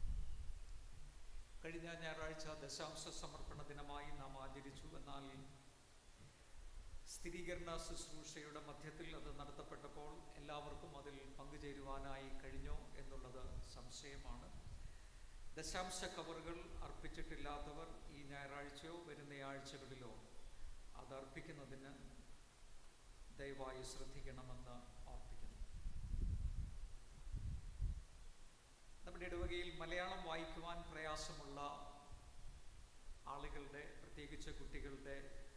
കഴിഞ്ഞ ഞായറാഴ്ച ദശാംശ സമർപ്പണ ദിനമായി നാം ആചരിച്ചു എന്നാൽ സ്ഥിരീകരണ ശുശ്രൂഷയുടെ മധ്യത്തിൽ അത് നടത്തപ്പെട്ടപ്പോൾ എല്ലാവർക്കും അതിൽ പങ്കുചേരുവാനായി കഴിഞ്ഞോ എന്നുള്ളത് സംശയമാണ് ദശാംശ കവറുകൾ അർപ്പിച്ചിട്ടില്ലാത്തവർ ഈ ഞായറാഴ്ചയോ വരുന്ന ആഴ്ചകളിലോ അത് അർപ്പിക്കുന്നതിന് ദയവായി ശ്രദ്ധിക്കണമെന്ന് ഓർപ്പിക്കുന്നു നമ്മുടെ ഇടവകയിൽ മലയാളം വായിക്കുവാൻ പ്രയാസമുള്ള ആളുകളുടെ പ്രത്യേകിച്ച് കുട്ടികളുടെ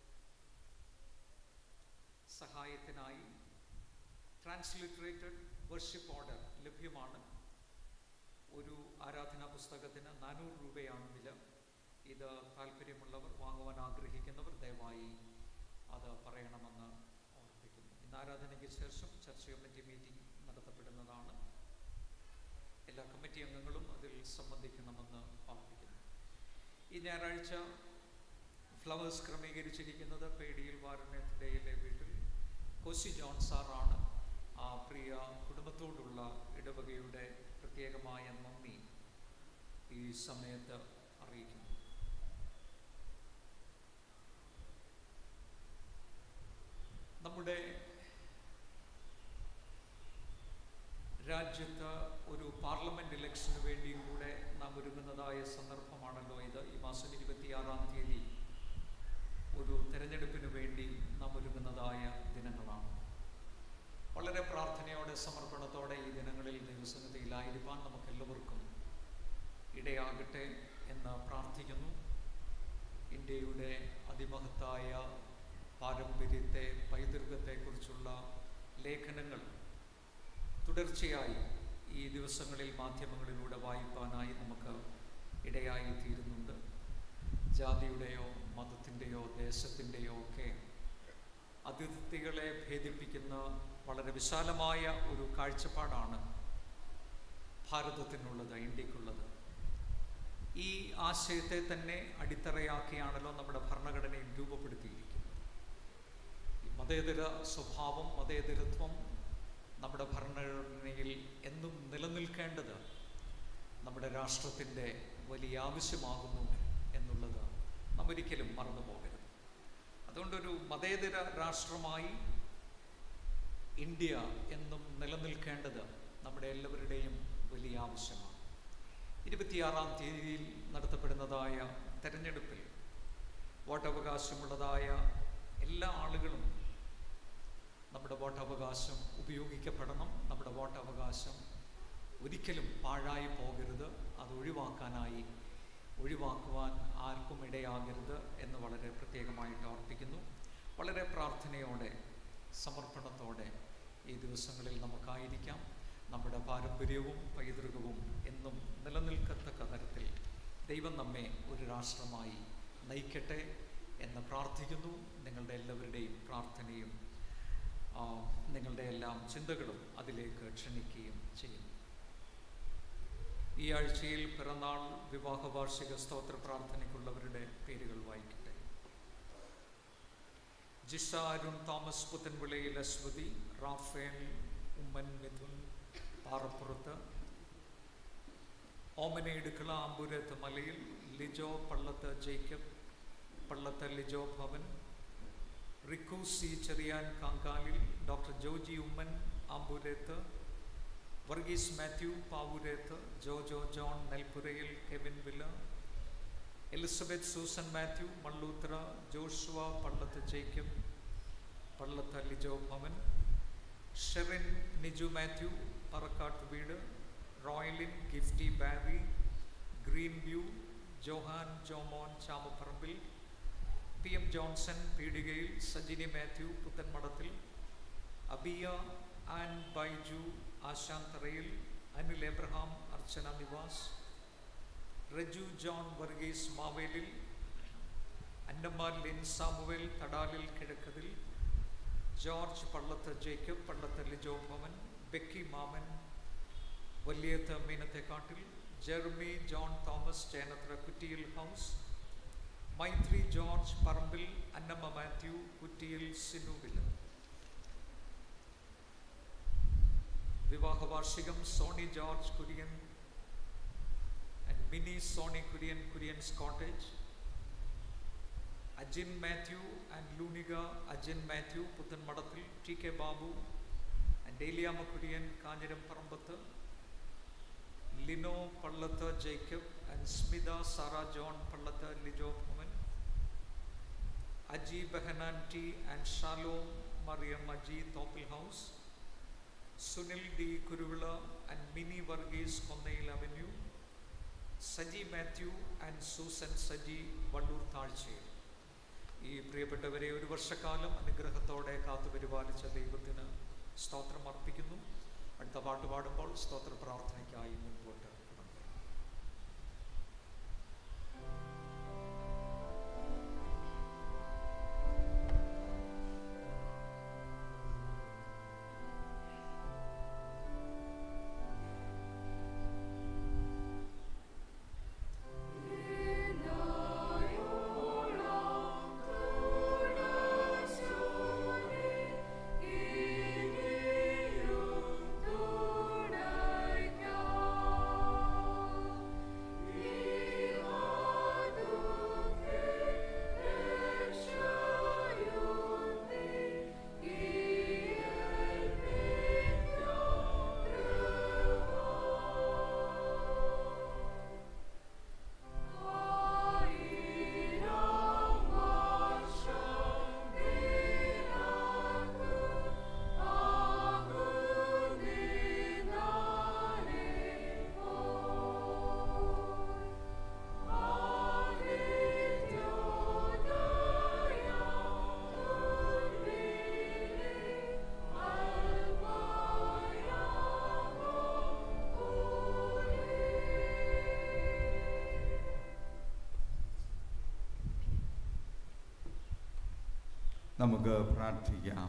സഹായത്തിനായി ട്രാൻസ്ലിറ്ററേറ്റഡ് വർഷിപ്പ് ഓർഡർ ലഭ്യമാണ് ഒരു ആരാധനാ പുസ്തകത്തിന് നാനൂറ് രൂപയാണ് വില ഇത് താല്പര്യമുള്ളവർ വാങ്ങുവാൻ ആഗ്രഹിക്കുന്നവർ ദയവായി അത് പറയണമെന്ന് ഓർപ്പിക്കുന്നു ഇന്ന് ആരാധനയ്ക്ക് ശേഷം ചർച്ച കമ്മിറ്റി മീറ്റിംഗ് നടത്തപ്പെടുന്നതാണ് എല്ലാ കമ്മിറ്റി അംഗങ്ങളും അതിൽ സംബന്ധിക്കണമെന്ന് ഓർപ്പിക്കുന്നു ഈ ഞായറാഴ്ച ഫ്ലവേഴ്സ് ക്രമീകരിച്ചിരിക്കുന്നത് പേടിയിൽ വാരണത്തിലെ വീട്ടിൽ കോശി ജോൺ സാറാണ് ആ പ്രിയ കുടുംബത്തോടുള്ള ഇടവകയുടെ പ്രത്യേകമായ നന്ദി ഈ സമയത്ത് അറിയിക്കുന്നു നമ്മുടെ രാജ്യത്ത് ഒരു പാർലമെന്റ് ഇലക്ഷന് വേണ്ടിയും കൂടെ നാം ഒരുങ്ങുന്നതായ സന്ദർഭമാണല്ലോ ഇത് ഈ മാസം ഇരുപത്തിയാറാം തീയതി ഒരു തെരഞ്ഞെടുപ്പിന് വേണ്ടി നാം ഒരുങ്ങുന്നതായ ദിനങ്ങളാണ് വളരെ പ്രാർത്ഥനയോടെ സമർപ്പണത്തോടെ ഈ ദിനങ്ങളിൽ ദൈവസന്നിധിയിലായിരിക്കാൻ നമുക്ക് എല്ലാവർക്കും ഇടയാകട്ടെ എന്ന് പ്രാർത്ഥിക്കുന്നു ഇന്ത്യയുടെ അതിമഹത്തായ പാരമ്പര്യത്തെ പൈതൃകത്തെക്കുറിച്ചുള്ള ലേഖനങ്ങൾ തുടർച്ചയായി ഈ ദിവസങ്ങളിൽ മാധ്യമങ്ങളിലൂടെ വായിക്കാനായി നമുക്ക് ഇടയായി തീരുന്നുണ്ട് ജാതിയുടെയോ മതത്തിൻ്റെയോ ദേശത്തിൻ്റെയോ ഒക്കെ അതിഥികളെ ഭേദിപ്പിക്കുന്ന വളരെ വിശാലമായ ഒരു കാഴ്ചപ്പാടാണ് ഭാരതത്തിനുള്ളത് ഇന്ത്യക്കുള്ളത് ഈ ആശയത്തെ തന്നെ അടിത്തറയാക്കിയാണല്ലോ നമ്മുടെ ഭരണഘടനയും രൂപപ്പെടുത്തിയിരിക്കുന്നത് മതേതര സ്വഭാവം മതേതരത്വം നമ്മുടെ ഭരണഘടനയിൽ എന്നും നിലനിൽക്കേണ്ടത് നമ്മുടെ രാഷ്ട്രത്തിൻ്റെ വലിയ ആവശ്യമാകുന്നു എന്നുള്ളത് നാം ഒരിക്കലും മറന്നു പോകരുത് അതുകൊണ്ടൊരു മതേതര രാഷ്ട്രമായി ഇന്ത്യ എന്നും നിലനിൽക്കേണ്ടത് നമ്മുടെ എല്ലാവരുടെയും വലിയ ആവശ്യമാണ് ഇരുപത്തിയാറാം തീയതിയിൽ നടത്തപ്പെടുന്നതായ തെരഞ്ഞെടുപ്പിൽ വോട്ടവകാശമുള്ളതായ എല്ലാ ആളുകളും നമ്മുടെ വോട്ടവകാശം ഉപയോഗിക്കപ്പെടണം നമ്മുടെ വോട്ടവകാശം ഒരിക്കലും പാഴായി പോകരുത് അത് ഒഴിവാക്കാനായി ഒഴിവാക്കുവാൻ ആർക്കും ഇടയാകരുത് എന്ന് വളരെ പ്രത്യേകമായിട്ട് ഓർപ്പിക്കുന്നു വളരെ പ്രാർത്ഥനയോടെ സമർപ്പണത്തോടെ ഈ ദിവസങ്ങളിൽ നമുക്കായിരിക്കാം നമ്മുടെ പാരമ്പര്യവും പൈതൃകവും എന്നും നിലനിൽക്കത്തക്ക തരത്തിൽ ദൈവം നമ്മെ ഒരു രാഷ്ട്രമായി നയിക്കട്ടെ എന്ന് പ്രാർത്ഥിക്കുന്നു നിങ്ങളുടെ എല്ലാവരുടെയും പ്രാർത്ഥനയും ആ, നിങ്ങളുടെ എല്ലാം ചിന്തകളും അതിലേക്ക് ക്ഷണിക്കുകയും ചെയ്യുന്നു ഈ ആഴ്ചയിൽ പിറന്നാൾ വിവാഹ വാർഷിക സ്തോത്ര പ്രാർത്ഥനയ്ക്കുള്ളവരുടെ പേരുകൾ വായിക്കട്ടെ Jisha Arun Thomas Puthenvilayil Aswathy Raphael Oommen Mithun Parappurath Omana Idukkala Ampoorath Malayil Lijo Pallath Jacob Pallath Lijo Bhavan Rikku C Cherian Kankalil doctor Joji Oommen Ampoorath Varghese Mathew Pavoorath Jojo John Nelpurayil Kevin villa Elizabeth Susan Mathew Mallootra Joshua Pallath Jacob Pallath Lijo Bhavan Sherin Niju Mathew Parakkatt വീട് Royalin Gifty Bari green view Johan Jomon Chamapparambil P M Johnson Peedikayil Sajini Mathew Puthenmadathil അബിയ an Baiju Asantharayil Anil Abraham Archana Nivas Reju John Varghese Mavelil Annamma Lin Samuel Thadalil Kizhakkathil George Pallath Jacob Pallath Lijo Bhavan Becky Mammen Valiyath Meenathekkattil Jeremy John Thomas Chenathra Kuttiyil house Maithri George Parambil Annamma Mathew Kuttiyil സിനുവിൽ വിവാഹ വാർഷികം Soni George Kurian and Mini Soni Kurian Kurians cottage Ajin Mathew and Loonika Ajin Mathew Puthenmadathil T K Babu and Eliyamma Kurian Kanjiram Parambath Lino Pallath Jacob and Smitha Sara John Pallath Lijo Bhavan Aji Behanan T and Shalom Mariyam Aji Thoppil house Sunil D Kuruvila and Mini Varghese Konnayil avenue Saji Mathew and Susan Saji Valloor താഴ്ചയിൽ ഈ പ്രിയപ്പെട്ടവരെ ഒരു വർഷക്കാലം അനുഗ്രഹത്തോടെ കാത്തു പരിപാലിച്ച ദൈവത്തിന് സ്തോത്രം അർപ്പിക്കുന്നു അടുത്ത പാട്ട് പാടുമ്പോൾ സ്തോത്ര പ്രാർത്ഥനയ്ക്കായി മുൻപോട്ട് കടന്നു വരാം. നമുക്ക് പ്രാർത്ഥിക്കാം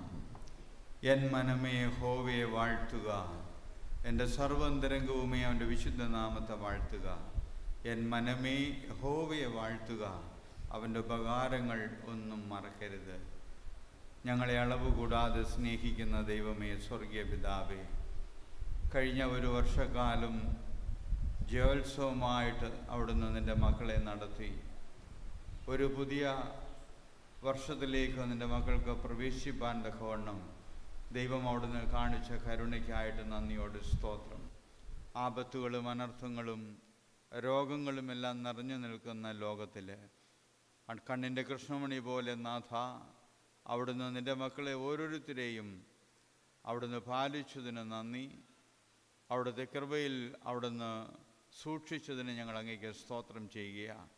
എൻ മനമേ ഹോവയെ വാഴ്ത്തുക എൻ്റെ സർവന്തരംഗവുമേ അവൻ്റെ വിശുദ്ധ നാമത്തെ വാഴ്ത്തുക എൻ മനമേ ഹോവയെ വാഴ്ത്തുക അവൻ്റെ ഉപകാരങ്ങൾ ഒന്നും മറക്കരുത് ഞങ്ങളെ അളവ് കൂടാതെ സ്നേഹിക്കുന്ന ദൈവമേ സ്വർഗീയ പിതാവേ കഴിഞ്ഞ ഒരു വർഷക്കാലം ജയോത്സവമായിട്ട് അവിടുന്ന് നിൻ്റെ മക്കളെ നടത്തി ഒരു പുതിയ വർഷത്തിലേക്ക് നിൻ്റെ മക്കൾക്ക് പ്രവേശിപ്പാൻ തക്കവണ്ണം ദൈവം അവിടുന്ന് കാണിച്ച കരുണയ്ക്കായിട്ട് നന്ദിയോട് സ്തോത്രം ആപത്തുകളും അനർത്ഥങ്ങളും രോഗങ്ങളും എല്ലാം നിറഞ്ഞു നിൽക്കുന്ന ലോകത്തിൽ കണ്ണിൻ്റെ കൃഷ്ണമണി പോലെ നാഥ അവിടുന്ന് നിൻ്റെ മക്കളെ ഓരോരുത്തരെയും അവിടുന്ന് പാലിച്ചതിന് നന്ദി അവിടുത്തെ കൃപയിൽ അവിടുന്ന് സൂക്ഷിച്ചതിന് ഞങ്ങൾ അങ്ങേക്ക് സ്തോത്രം ചെയ്യുകയാണ്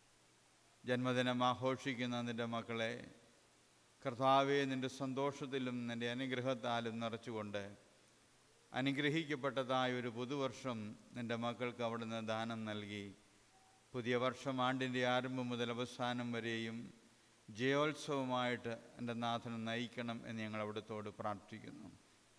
ജന്മദിനം ആഘോഷിക്കുന്ന നിൻ്റെ മക്കളെ കർത്താവെ നിൻ്റെ സന്തോഷത്തിലും നിൻ്റെ അനുഗ്രഹത്താലും നിറച്ചുകൊണ്ട് അനുഗ്രഹിക്കപ്പെട്ടതായ ഒരു പുതുവർഷം നിൻ്റെ മക്കൾക്ക് അവിടുന്ന് ദാനം നൽകി പുതിയ വർഷം ആണ്ടിൻ്റെ ആരംഭം മുതൽ അവസാനം വരെയും ജയോത്സവമായിട്ട് എൻ്റെ നാഥനെ നയിക്കണം എന്ന് ഞങ്ങൾ അവിടുത്തോട് പ്രാർത്ഥിക്കുന്നു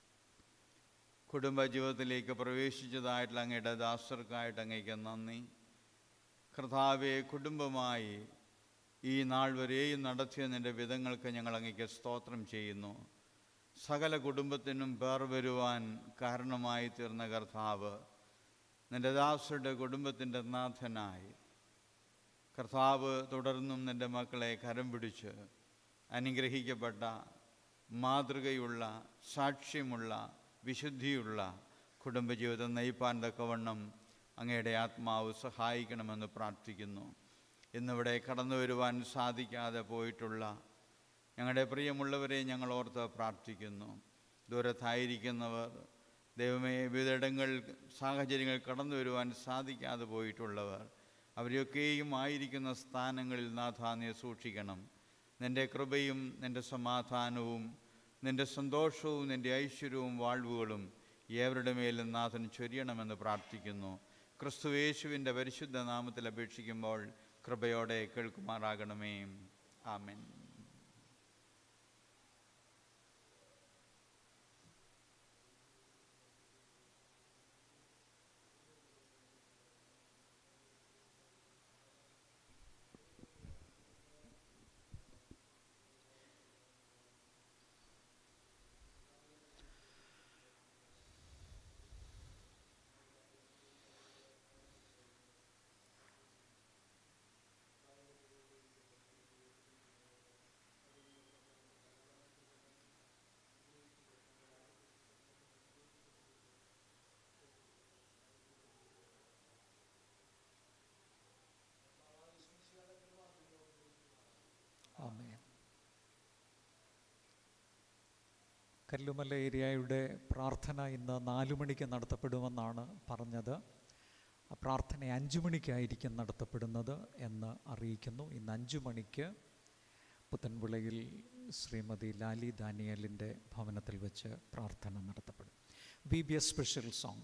കുടുംബജീവിതത്തിലേക്ക് പ്രവേശിച്ചതായിട്ടുള്ള അങ്ങയുടെ ദാസർക്കായിട്ട് അങ്ങേക്ക് നന്ദി കർത്താവെ കുടുംബമായി ഈ നാൾ വരെയും നടത്തിയ നിൻ്റെ വിധങ്ങൾക്ക് ഞങ്ങൾ അങ്ങേക്ക് സ്തോത്രം ചെയ്യുന്നു സകല കുടുംബത്തിനും പേർ വരുവാൻ കാരണമായി തീർന്ന കർത്താവ് നിൻ്റെ ദാസരുടെ കുടുംബത്തിൻ്റെ നാഥനായി കർത്താവ് തുടർന്നും നിൻ്റെ മക്കളെ കരം പിടിച്ച് അനുഗ്രഹിക്കപ്പെട്ട മാതൃകയുള്ള സാക്ഷ്യമുള്ള വിശുദ്ധിയുള്ള കുടുംബജീവിതം നയിപ്പാൻ തക്കവണ്ണം അങ്ങയുടെ ആത്മാവ് സഹായിക്കണമെന്ന് പ്രാർത്ഥിക്കുന്നു ഇന്നിവിടെ കടന്നു വരുവാൻ സാധിക്കാതെ പോയിട്ടുള്ള ഞങ്ങളുടെ പ്രിയമുള്ളവരെ ഞങ്ങൾ ഓർത്ത് പ്രാർത്ഥിക്കുന്നു ദൂരത്തായിരിക്കുന്നവർ ദൈവമേ വിവിധയിടങ്ങൾ സാഹചര്യങ്ങൾ കടന്നു വരുവാൻ സാധിക്കാതെ പോയിട്ടുള്ളവർ അവരെയൊക്കെയും ആയിരിക്കുന്ന സ്ഥാനങ്ങളിൽ നാഥാന്യെ സൂക്ഷിക്കണം നിൻ്റെ കൃപയും നിൻ്റെ സമാധാനവും നിൻ്റെ സന്തോഷവും നിൻ്റെ ഐശ്വര്യവും വാഴ്വുകളും ഏവരുടെ മേലും നാഥൻ ചൊരിയണമെന്ന് പ്രാർത്ഥിക്കുന്നു ക്രിസ്തുവേശുവിൻ്റെ പരിശുദ്ധ നാമത്തിൽ അപേക്ഷിക്കുമ്പോൾ കൃപയോടെ കേൾക്കുമാറാകണമേ ആമേൻ ആമേൻ കല്ലുമല ഏരിയയുടെ പ്രാർത്ഥന ഇന്ന് നാലു മണിക്ക് നടത്തപ്പെടുമെന്നാണ് പറഞ്ഞത് ആ പ്രാർത്ഥന അഞ്ചു മണിക്കായിരിക്കും നടത്തപ്പെടുന്നത് എന്ന് അറിയിക്കുന്നു ഇന്ന് അഞ്ചു മണിക്ക് പുത്തൻവിളയിൽ ശ്രീമതി ലാലി ദാനിയലിൻ്റെ ഭവനത്തിൽ വെച്ച് പ്രാർത്ഥന നടത്തപ്പെടും V B S special song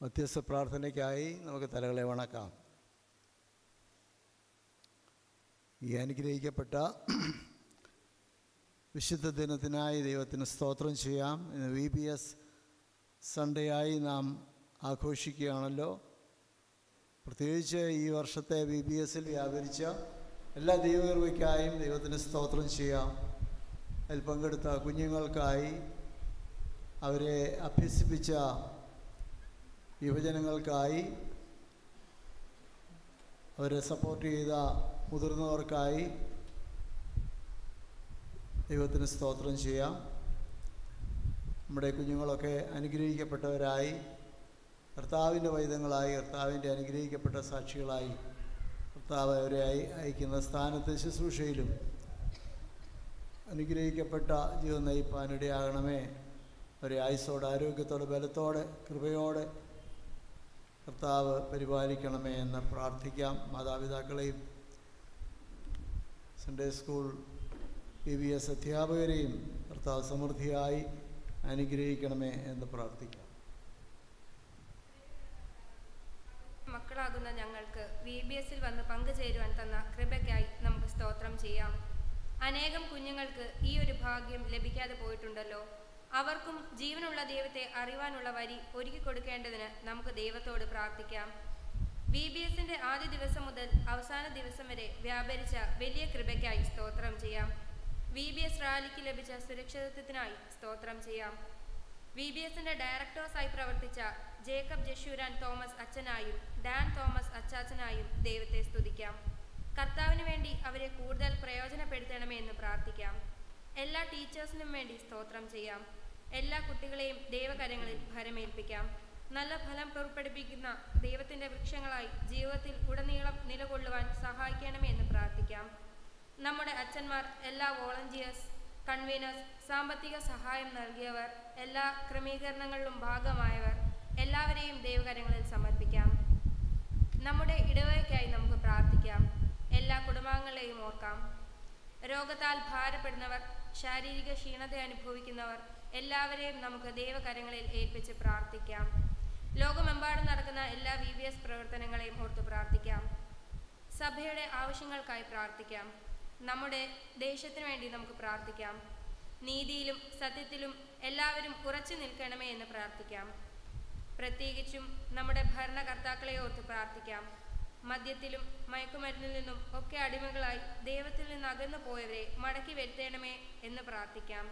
മധ്യസ്ഥ പ്രാർത്ഥനയ്ക്കായി നമുക്ക് തലകളെ വണക്കാം ഈ അനുഗ്രഹിക്കപ്പെട്ട വിശുദ്ധ ദിനത്തിനായി ദൈവത്തിന് സ്തോത്രം ചെയ്യാം ഇന്ന് വി ബി എസ് സൺഡേ ആയി നാം ആഘോഷിക്കുകയാണല്ലോ പ്രത്യേകിച്ച് ഈ വർഷത്തെ വി ബി എസിൽ വ്യാപരിച്ച എല്ലാ ദൈവകൃപയ്ക്കായും ദൈവത്തിന് സ്തോത്രം ചെയ്യാം അതിൽ പങ്കെടുത്ത കുഞ്ഞുങ്ങൾക്കായി അവരെ അഭ്യസിപ്പിച്ച യുവജനങ്ങൾക്കായി അവരെ സപ്പോർട്ട് ചെയ്ത മുതിർന്നവർക്കായി ദൈവത്തിന് സ്തോത്രം ചെയ്യാം നമ്മുടെ കുഞ്ഞുങ്ങളൊക്കെ അനുഗ്രഹിക്കപ്പെട്ടവരായി കർത്താവിൻ്റെ വൈദങ്ങളായി കർത്താവിൻ്റെ അനുഗ്രഹിക്കപ്പെട്ട സാക്ഷികളായി കർത്താവ് അവരെ അയ- അയക്കുന്ന സ്ഥാനത്ത് ശുശ്രൂഷയിലും അനുഗ്രഹിക്കപ്പെട്ട ജീവൻ നയിപ്പാനിടയാകണമേ അവരെ ആയുസോടെ ആരോഗ്യത്തോടെ ബലത്തോടെ കൃപയോടെ കർത്താവ് പരിപാലിക്കണമേ എന്ന് പ്രാർത്ഥിക്കാം മാതാപിതാക്കളെയും Sunday school P V S അധ്യാപകരെയും കർത്താവ് സമൃദ്ധിയായി അനുഗ്രഹിക്കണമേ എന്ന് പ്രാർത്ഥിക്കാം മക്കളാകുന്ന ഞങ്ങൾക്ക് വി ബി എസിൽ വന്ന് പങ്കുചേരുവാൻ തന്ന കൃപയ്ക്കായി നമുക്ക് സ്തോത്രം ചെയ്യാം അനേകം കുഞ്ഞുങ്ങൾക്ക് ഈ ഒരു ഭാഗ്യം ലഭിക്കാതെ പോയിട്ടുണ്ടല്ലോ അവർക്കും ജീവനുള്ള ദൈവത്തെ അറിവാനുള്ള വരി ഒരുക്കി കൊടുക്കേണ്ടതിന് നമുക്ക് ദൈവത്തോട് പ്രാർത്ഥിക്കാം വി ബി എസിന്റെ ആദ്യ ദിവസം മുതൽ അവസാന ദിവസം വരെ വ്യാപരിച്ച വലിയ കൃപയ്ക്കായി സ്തോത്രം ചെയ്യാം വി ബി എസ് റാലിക്ക് ലഭിച്ച സുരക്ഷിതത്വത്തിനായി സ്തോത്രം ചെയ്യാം വി ബി എസിന്റെ ഡയറക്ടേഴ്സായി പ്രവർത്തിച്ച ജേക്കബ് ജഷൂരാൻ തോമസ് അച്ഛനായും ഡാൻ തോമസ് അച്ചാച്ചനായും ദൈവത്തെ സ്തുതിക്കാം കർത്താവിന് വേണ്ടി അവരെ കൂടുതൽ പ്രയോജനപ്പെടുത്തണമേ എന്ന് പ്രാർത്ഥിക്കാം എല്ലാ ടീച്ചേഴ്സിനും വേണ്ടി സ്തോത്രം ചെയ്യാം എല്ലാ കുട്ടികളെയും ദൈവകരങ്ങളിൽ ഭരമേൽപ്പിക്കാം നല്ല ഫലം പുറപ്പെടുപ്പിക്കുന്ന ദൈവത്തിന്റെ വൃക്ഷങ്ങളായി ജീവിതത്തിൽ ഉടനീളം നിലകൊള്ളുവാൻ സഹായിക്കണമേ എന്ന് പ്രാർത്ഥിക്കാം നമ്മുടെ അച്ഛന്മാർ എല്ലാ വോളണ്ടിയേഴ്സ് കൺവീനേഴ്സ് സാമ്പത്തിക സഹായം നൽകിയവർ എല്ലാ ക്രമീകരണങ്ങളിലും ഭാഗമായവർ എല്ലാവരെയും ദൈവകരങ്ങളിൽ സമർപ്പിക്കാം നമ്മുടെ ഇടവകയ്ക്കായി നമുക്ക് പ്രാർത്ഥിക്കാം എല്ലാ കുടുംബാംഗങ്ങളെയും ഓർക്കാം രോഗത്താൽ ഭാരപ്പെടുന്നവർ ശാരീരിക ക്ഷീണത അനുഭവിക്കുന്നവർ എല്ലാവരെയും നമുക്ക് ദൈവകരങ്ങളിൽ ഏൽപ്പിച്ച് പ്രാർത്ഥിക്കാം ലോകമെമ്പാടും നടക്കുന്ന എല്ലാ വി വി എസ് പ്രവർത്തനങ്ങളെയും ഓർത്ത് പ്രാർത്ഥിക്കാം സഭയുടെ ആവശ്യങ്ങൾക്കായി പ്രാർത്ഥിക്കാം നമ്മുടെ ദേശത്തിന് വേണ്ടി നമുക്ക് പ്രാർത്ഥിക്കാം നീതിയിലും സത്യത്തിലും എല്ലാവരും ഉറച്ചു നിൽക്കണമേ എന്ന് പ്രാർത്ഥിക്കാം പ്രത്യേകിച്ചും നമ്മുടെ ഭരണകർത്താക്കളെ ഓർത്ത് പ്രാർത്ഥിക്കാം മദ്യത്തിലും മയക്കുമരുന്നിൽ നിന്നും ഒക്കെ അടിമകളായി ദൈവത്തിൽ നിന്ന് അകന്നു പോയവരെ മടക്കി വരുത്തണമേ എന്ന് പ്രാർത്ഥിക്കാം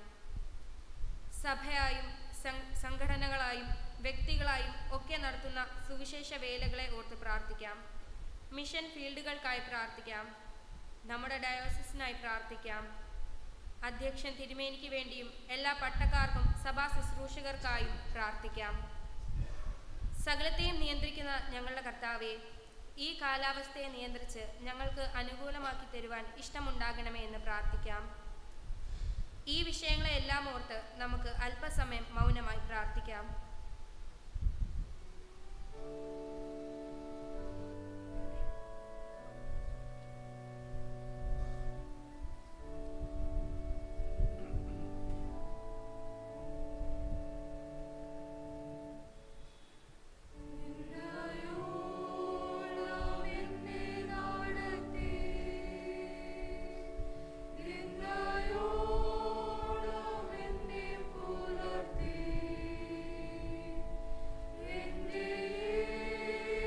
സഭയായും സം- സംഘടനകളായും വ്യക്തികളായും ഒക്കെ നടത്തുന്ന സുവിശേഷ വേലകളെ ഓർത്ത് പ്രാർത്ഥിക്കാം മിഷൻ ഫീൽഡുകൾക്കായി പ്രാർത്ഥിക്കാം നമ്മുടെ ഡയോസിസിനായി പ്രാർത്ഥിക്കാം അധ്യക്ഷൻ തിരുമേനിക്ക് വേണ്ടിയും എല്ലാ പട്ടക്കാർക്കും സഭാ ശുശ്രൂഷകർക്കായും പ്രാർത്ഥിക്കാം സകലത്തെയും നിയന്ത്രിക്കുന്ന ഞങ്ങളുടെ കർത്താവെ ഈ കാലാവസ്ഥയെ നിയന്ത്രിച്ച് ഞങ്ങൾക്ക് അനുകൂലമാക്കി തരുവാൻ ഇഷ്ടമുണ്ടാകണമേ എന്ന് പ്രാർത്ഥിക്കാം ഈ വിഷയങ്ങളെ എല്ലാം ഓർത്ത് നമുക്ക് അല്പസമയം മൗനമായി പ്രാർത്ഥിക്കാം പുലർത്തി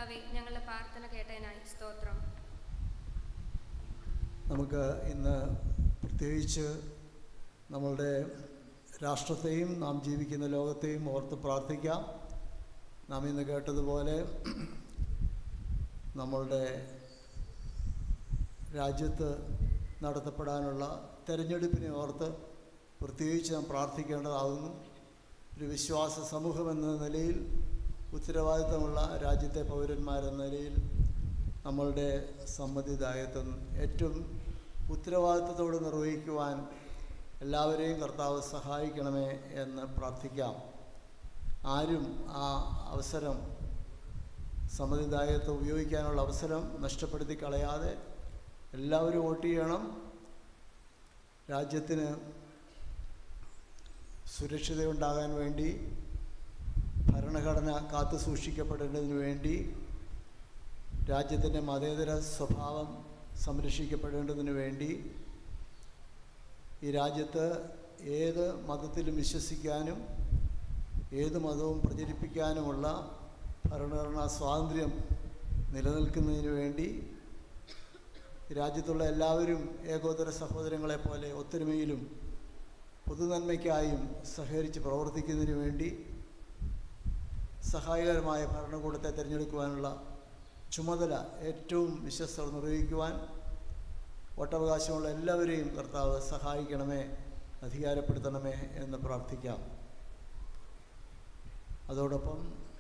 കർത്താവെ ഞങ്ങളുടെ പ്രാർത്ഥന കേട്ടതിനായി സ്തോത്രം നമുക്ക് ഇന്ന് പ്രത്യേകിച്ച് നമ്മളുടെ രാഷ്ട്രത്തെയും നാം ജീവിക്കുന്ന ലോകത്തെയും ഓർത്ത് പ്രാർത്ഥിക്കാം നാം ഇന്ന് കേട്ടതുപോലെ നമ്മളുടെ രാജ്യത്ത് നടത്തപ്പെടാനുള്ള തെരഞ്ഞെടുപ്പിനെ ഓർത്ത് പ്രത്യേകിച്ച് നാം പ്രാർത്ഥിക്കേണ്ടതാകുന്നു ഒരു വിശ്വാസ സമൂഹം എന്ന നിലയിൽ ഉത്തരവാദിത്തമുള്ള രാജ്യത്തെ പൗരന്മാരെന്ന നിലയിൽ നമ്മളുടെ സമ്മതിദായത്വം ഏറ്റവും ഉത്തരവാദിത്തത്തോടെ നിർവഹിക്കുവാൻ എല്ലാവരെയും കർത്താവ് സഹായിക്കണമേ എന്ന് പ്രാർത്ഥിക്കാം ആരും ആ അവസരം സമ്മതിദായത്വം ഉപയോഗിക്കാനുള്ള അവസരം നഷ്ടപ്പെടുത്തി കളയാതെ എല്ലാവരും വോട്ട് ചെയ്യണം രാജ്യത്തിന് സുരക്ഷിതയുണ്ടാകാൻ വേണ്ടി ഭരണഘടന കാത്തു സൂക്ഷിക്കപ്പെടേണ്ടതിന് വേണ്ടി രാജ്യത്തിൻ്റെ മതേതര സ്വഭാവം സംരക്ഷിക്കപ്പെടേണ്ടതിന് വേണ്ടി ഈ രാജ്യത്ത് ഏത് മതത്തിലും വിശ്വസിക്കാനും ഏത് മതവും പ്രചരിപ്പിക്കാനുമുള്ള ഭരണഘടനാ സ്വാതന്ത്ര്യം നിലനിൽക്കുന്നതിന് വേണ്ടി രാജ്യത്തുള്ള എല്ലാവരും ഏകോദര സഹോദരങ്ങളെ പോലെ ഒത്തൊരുമയിലും പൊതുനന്മയ്ക്കായും സഹകരിച്ച് പ്രവർത്തിക്കുന്നതിന് വേണ്ടി സഹായകരമായ ഭരണകൂടത്തെ തിരഞ്ഞെടുക്കുവാനുള്ള ചുമതല ഏറ്റവും വിശ്വസ്തർ നിർവഹിക്കുവാൻ വോട്ടവകാശമുള്ള എല്ലാവരെയും കർത്താവ് സഹായിക്കണമേ അധികാരപ്പെടുത്തണമേ എന്ന് പ്രാർത്ഥിക്കാം അതോടൊപ്പം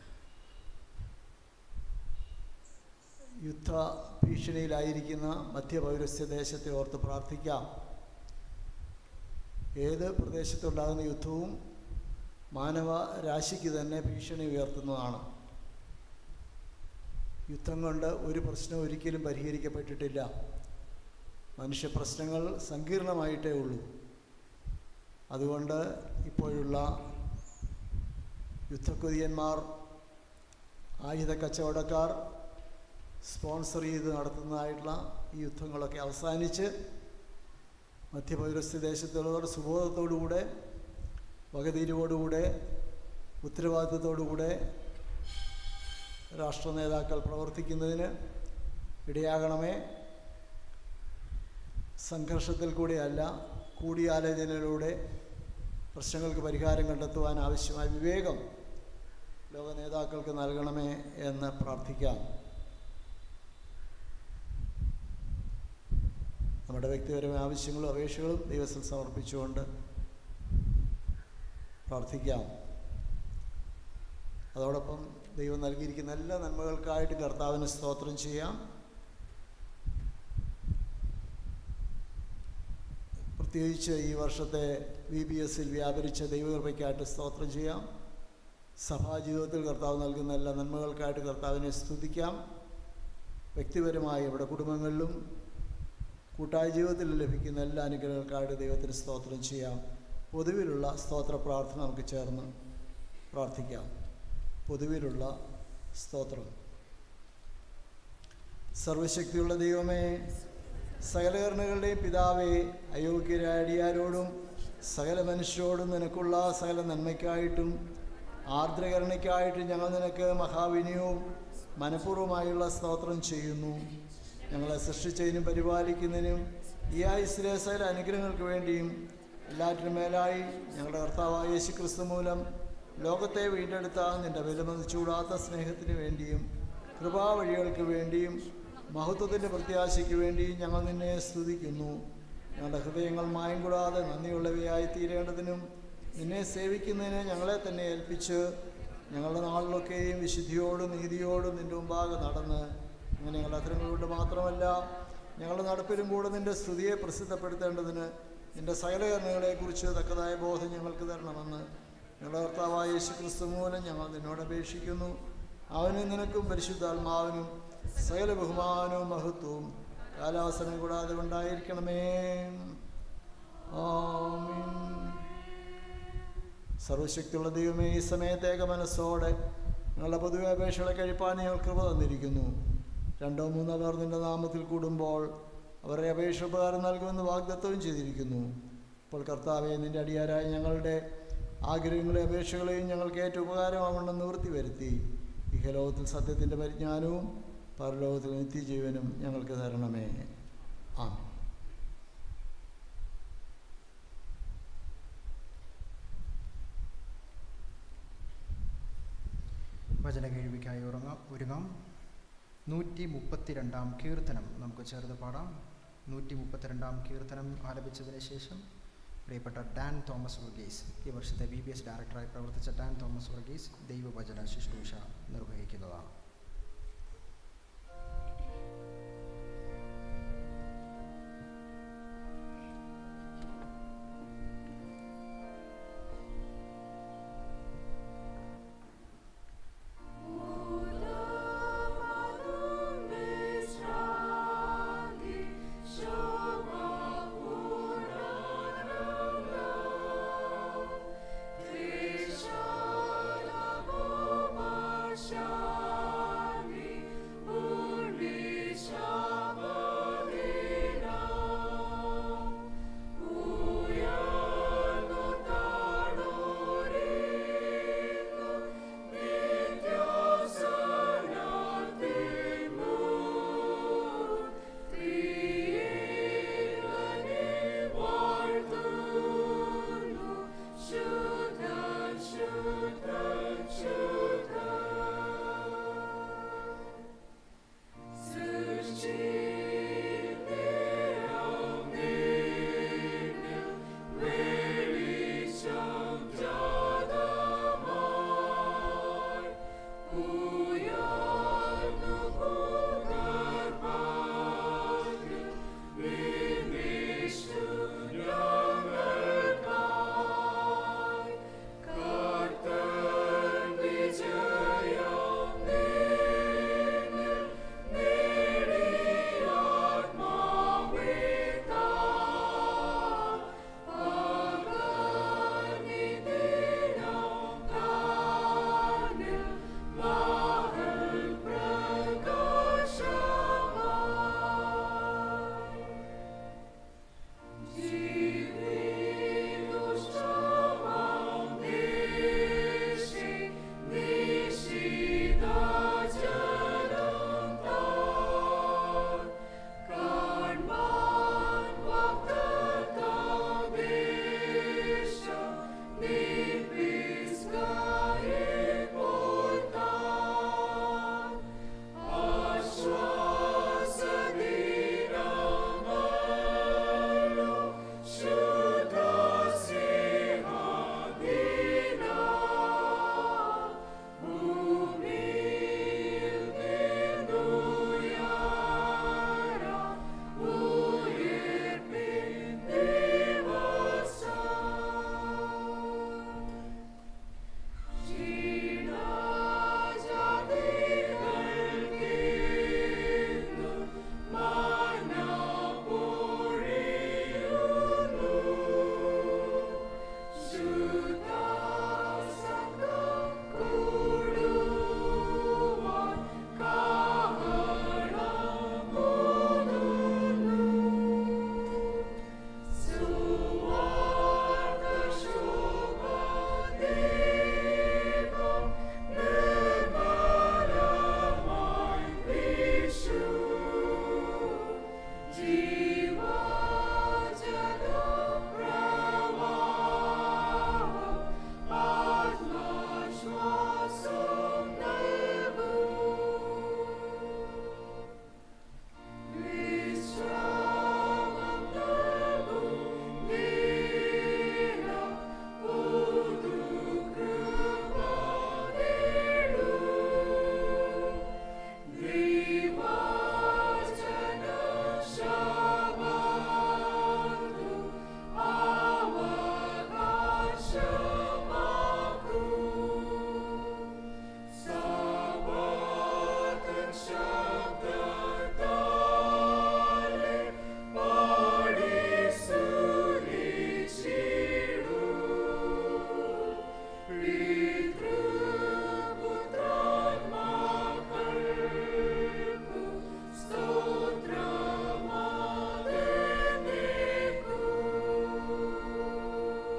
യുദ്ധ ഭീഷണിയിലായിരിക്കുന്ന മധ്യപൗരസ്ത്യ ദേശത്തെ ഓർത്ത് പ്രാർത്ഥിക്കാം ഏത് പ്രദേശത്തുണ്ടാകുന്ന യുദ്ധവും മാനവ രാശിക്ക് തന്നെ ഭീഷണി ഉയർത്തുന്നതാണ് യുദ്ധം കൊണ്ട് ഒരു പ്രശ്നം ഒരിക്കലും പരിഹരിക്കപ്പെട്ടിട്ടില്ല മനുഷ്യ പ്രശ്നങ്ങൾ സങ്കീർണമായിട്ടേ ഉള്ളൂ അതുകൊണ്ട് ഇപ്പോഴുള്ള യുദ്ധക്കൊതിയന്മാർ ആയുധ കച്ചവടക്കാർ സ്പോൺസർ ചെയ്ത് നടത്തുന്നതായിട്ടുള്ള ഈ യുദ്ധങ്ങളൊക്കെ അവസാനിച്ച് മധ്യപൗരസ്ത്യ ദേശത്തുള്ളവർ സുബോധത്തോടുകൂടെ വകതിരിവോടുകൂടെ ഉത്തരവാദിത്വത്തോടുകൂടെ രാഷ്ട്ര നേതാക്കൾ പ്രവർത്തിക്കുന്നതിന് ഇടയാകണമേ സംഘർഷത്തിൽ കൂടെയല്ല കൂടിയാലോചനയിലൂടെ പ്രശ്നങ്ങൾക്ക് പരിഹാരം കണ്ടെത്തുവാൻ ആവശ്യമായ വിവേകം ലോക നേതാക്കൾക്ക് നൽകണമേ എന്ന് പ്രാർത്ഥിക്കാം നമ്മുടെ വ്യക്തിപരമായ ആവശ്യങ്ങളും അപേക്ഷകളും ദൈവത്തിൽ സമർപ്പിച്ചുകൊണ്ട് പ്രാർത്ഥിക്കാം അതോടൊപ്പം ദൈവം നൽകിയിരിക്കുന്ന എല്ലാ നന്മകൾക്കായിട്ട് കർത്താവിന് സ്തോത്രം ചെയ്യാം പ്രത്യേകിച്ച് ഈ വർഷത്തെ വി ബി എസിൽ വ്യാപരിച്ച ദൈവകൃപയ്ക്കായിട്ട് സ്തോത്രം ചെയ്യാം സഭാജീവിതത്തിൽ കർത്താവ് നൽകുന്ന എല്ലാ നന്മകൾക്കായിട്ട് കർത്താവിനെ സ്തുതിക്കാം വ്യക്തിപരമായി നമ്മുടെ കുടുംബങ്ങളിലും കൂട്ടായ ജീവിതത്തിൽ ലഭിക്കുന്ന എല്ലാ അനുഗ്രഹങ്ങൾക്കായിട്ട് ദൈവത്തിന് സ്തോത്രം ചെയ്യാം പൊതുവിലുള്ള സ്തോത്ര പ്രാർത്ഥന നമുക്ക് ചേർന്ന് പ്രാർത്ഥിക്കാം പൊതുവിലുള്ള സ്തോത്രം സർവശക്തിയുള്ള ദൈവമേ സകലകരണകളുടെയും പിതാവേ അയോഗ്യരായ അടിയാരോടും സകല മനുഷ്യരോടും നിനക്കുള്ള സകല നന്മയ്ക്കായിട്ടും ആർദ്രകരണയ്ക്കായിട്ടും ഞങ്ങൾ നിനക്ക് മഹാവിനിയവും മനഃപൂർവ്വമായുള്ള സ്തോത്രം ചെയ്യുന്നു ഞങ്ങളെ സൃഷ്ടിച്ചതിനും പരിപാലിക്കുന്നതിനും ഈ ആയുസിലെ സകല അനുഗ്രഹങ്ങൾക്ക് വേണ്ടിയും എല്ലാറ്റിനും മേലായി ഞങ്ങളുടെ കർത്താവായ യേശു ക്രിസ്തു മൂലം ലോകത്തെ വീണ്ടെടുത്ത നിന്റെ വിലമതി ചൂടാത്ത സ്നേഹത്തിന് വേണ്ടിയും കൃപാവഴികൾക്ക് വേണ്ടിയും മഹത്വത്തിൻ്റെ പ്രത്യാശയ്ക്ക് വേണ്ടിയും ഞങ്ങൾ നിന്നെ സ്തുതിക്കുന്നു ഞങ്ങളുടെ ഹൃദയങ്ങൾ മായം കൂടാതെ നന്ദിയുള്ളവയായി തീരേണ്ടതിനും നിന്നെ സേവിക്കുന്നതിന് ഞങ്ങളെ തന്നെ ഏൽപ്പിച്ച് ഞങ്ങളുടെ നാളിലൊക്കെയും വിശുദ്ധിയോടും നീതിയോടും നിന്റെ മുമ്പാകെ നടന്ന് അങ്ങനെ ഞങ്ങളുടെ അത്തരങ്ങൾ കൊണ്ട് മാത്രമല്ല ഞങ്ങളുടെ നടപ്പിലും കൂടെ നിന്റെ സ്തുതിയെ പ്രസിദ്ധപ്പെടുത്തേണ്ടതിന് നിന്റെ സകലകരണങ്ങളെക്കുറിച്ച് തക്കതായ ബോധം ഞങ്ങൾക്ക് തരണമെന്ന് ഞങ്ങളുടെ കർത്താവായ യേശു ക്രിസ്തു മൂലം ഞങ്ങൾ നിന്നോട് അപേക്ഷിക്കുന്നു അവനും നിനക്കും പരിശുദ്ധാത്മാവിനും സകല ബഹുമാനവും മഹത്വവും കാലാവസരം കൂടാതെ ഉണ്ടായിരിക്കണമേ ആമീൻ സർവശക്തിയുള്ള ദൈവമേ ഈ സമയത്തേക മനസ്സോടെ ഞങ്ങളുടെ പൊതുവെ അപേക്ഷകളെ കഴിപ്പാൻ ഞങ്ങൾ കൃപ തന്നിരിക്കുന്നു രണ്ടോ മൂന്നോ പേർ നിന്റെ നാമത്തിൽ കൂടുമ്പോൾ അവരുടെ അപേക്ഷ ഉപകാരം നൽകുമെന്ന് വാഗ്ദത്വവും ചെയ്തിരിക്കുന്നു ഇപ്പോൾ കർത്താവെ നിന്റെ അടിയാരായ ഞങ്ങളുടെ ആഗ്രഹങ്ങളെയും അപേക്ഷകളെയും ഞങ്ങൾക്ക് ഏറ്റവും ഉപകാരമാവണമെന്ന് നിവൃത്തി വരുത്തി ഇഹലോകത്തിൽ സത്യത്തിൻ്റെ പരിജ്ഞാനവും പരലോകത്തിൽ നിത്യജീവനും ഞങ്ങൾക്ക് തരണമേ ആ വചന കേൾവിക്കായി ഉറങ്ങാം ഒരുങ്ങാം നൂറ്റി മുപ്പത്തിരണ്ടാം കീർത്തനം നമുക്ക് ചേർന്ന് പാടാം നൂറ്റി മുപ്പത്തിരണ്ടാം കീർത്തനം ആലപിച്ചതിന് ശേഷം പ്രിയപ്പെട്ട ഡാൻ തോമസ് വർഗീസ് ഈ വർഷത്തെ ബി ബി എസ് ഡയറക്ടറായി പ്രവർത്തിച്ച ഡാൻ തോമസ് വർഗീസ് ദൈവവചന ശുശ്രൂഷ നിർവഹിക്കുന്നതാണ്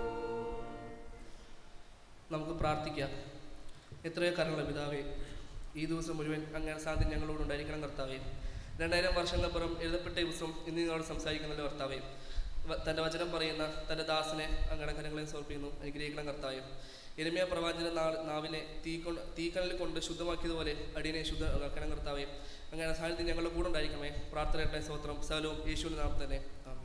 നമുക്ക് പ്രാർത്ഥിക്കാം എത്രയോ കരങ്ങളെ പിതാവേ ഈ ദിവസം മുഴുവൻ അങ്ങനെ സാധ്യത ഞങ്ങളോട് ഉണ്ടായിരിക്കണം കർത്താവേ രണ്ടായിരം വർഷങ്ങൾപ്പുറം എഴുതപ്പെട്ട ഈ പുസ്തകം ഇന്ന് നിങ്ങളോട് സംസാരിക്കുന്നല്ലോ കർത്താവേ വ- തൻ്റെ വചനം പറയുന്ന തൻ്റെ ദാസനെ അങ്ങനെ കരങ്ങളെ സമർപ്പിക്കുന്നു അനുഗ്രഹിക്കണം കർത്താവേ എരുമയ പ്രവാചന നാ- നാവിനെ തീ കൊണ്ട് തീക്കനൽ കൊണ്ട് ശുദ്ധമാക്കിയതുപോലെ അടിയനെ ശുദ്ധമാക്കണം കർത്താവേ അങ്ങനെ സാന്നിധ്യം ഞങ്ങളുടെ കൂടെ ഉണ്ടായിരിക്കണമേ പ്രാർത്ഥനയുടെ സ്തോത്രം സകലവും യേശുവിൻ്റെ നാമം തന്നെ ആമേൻ.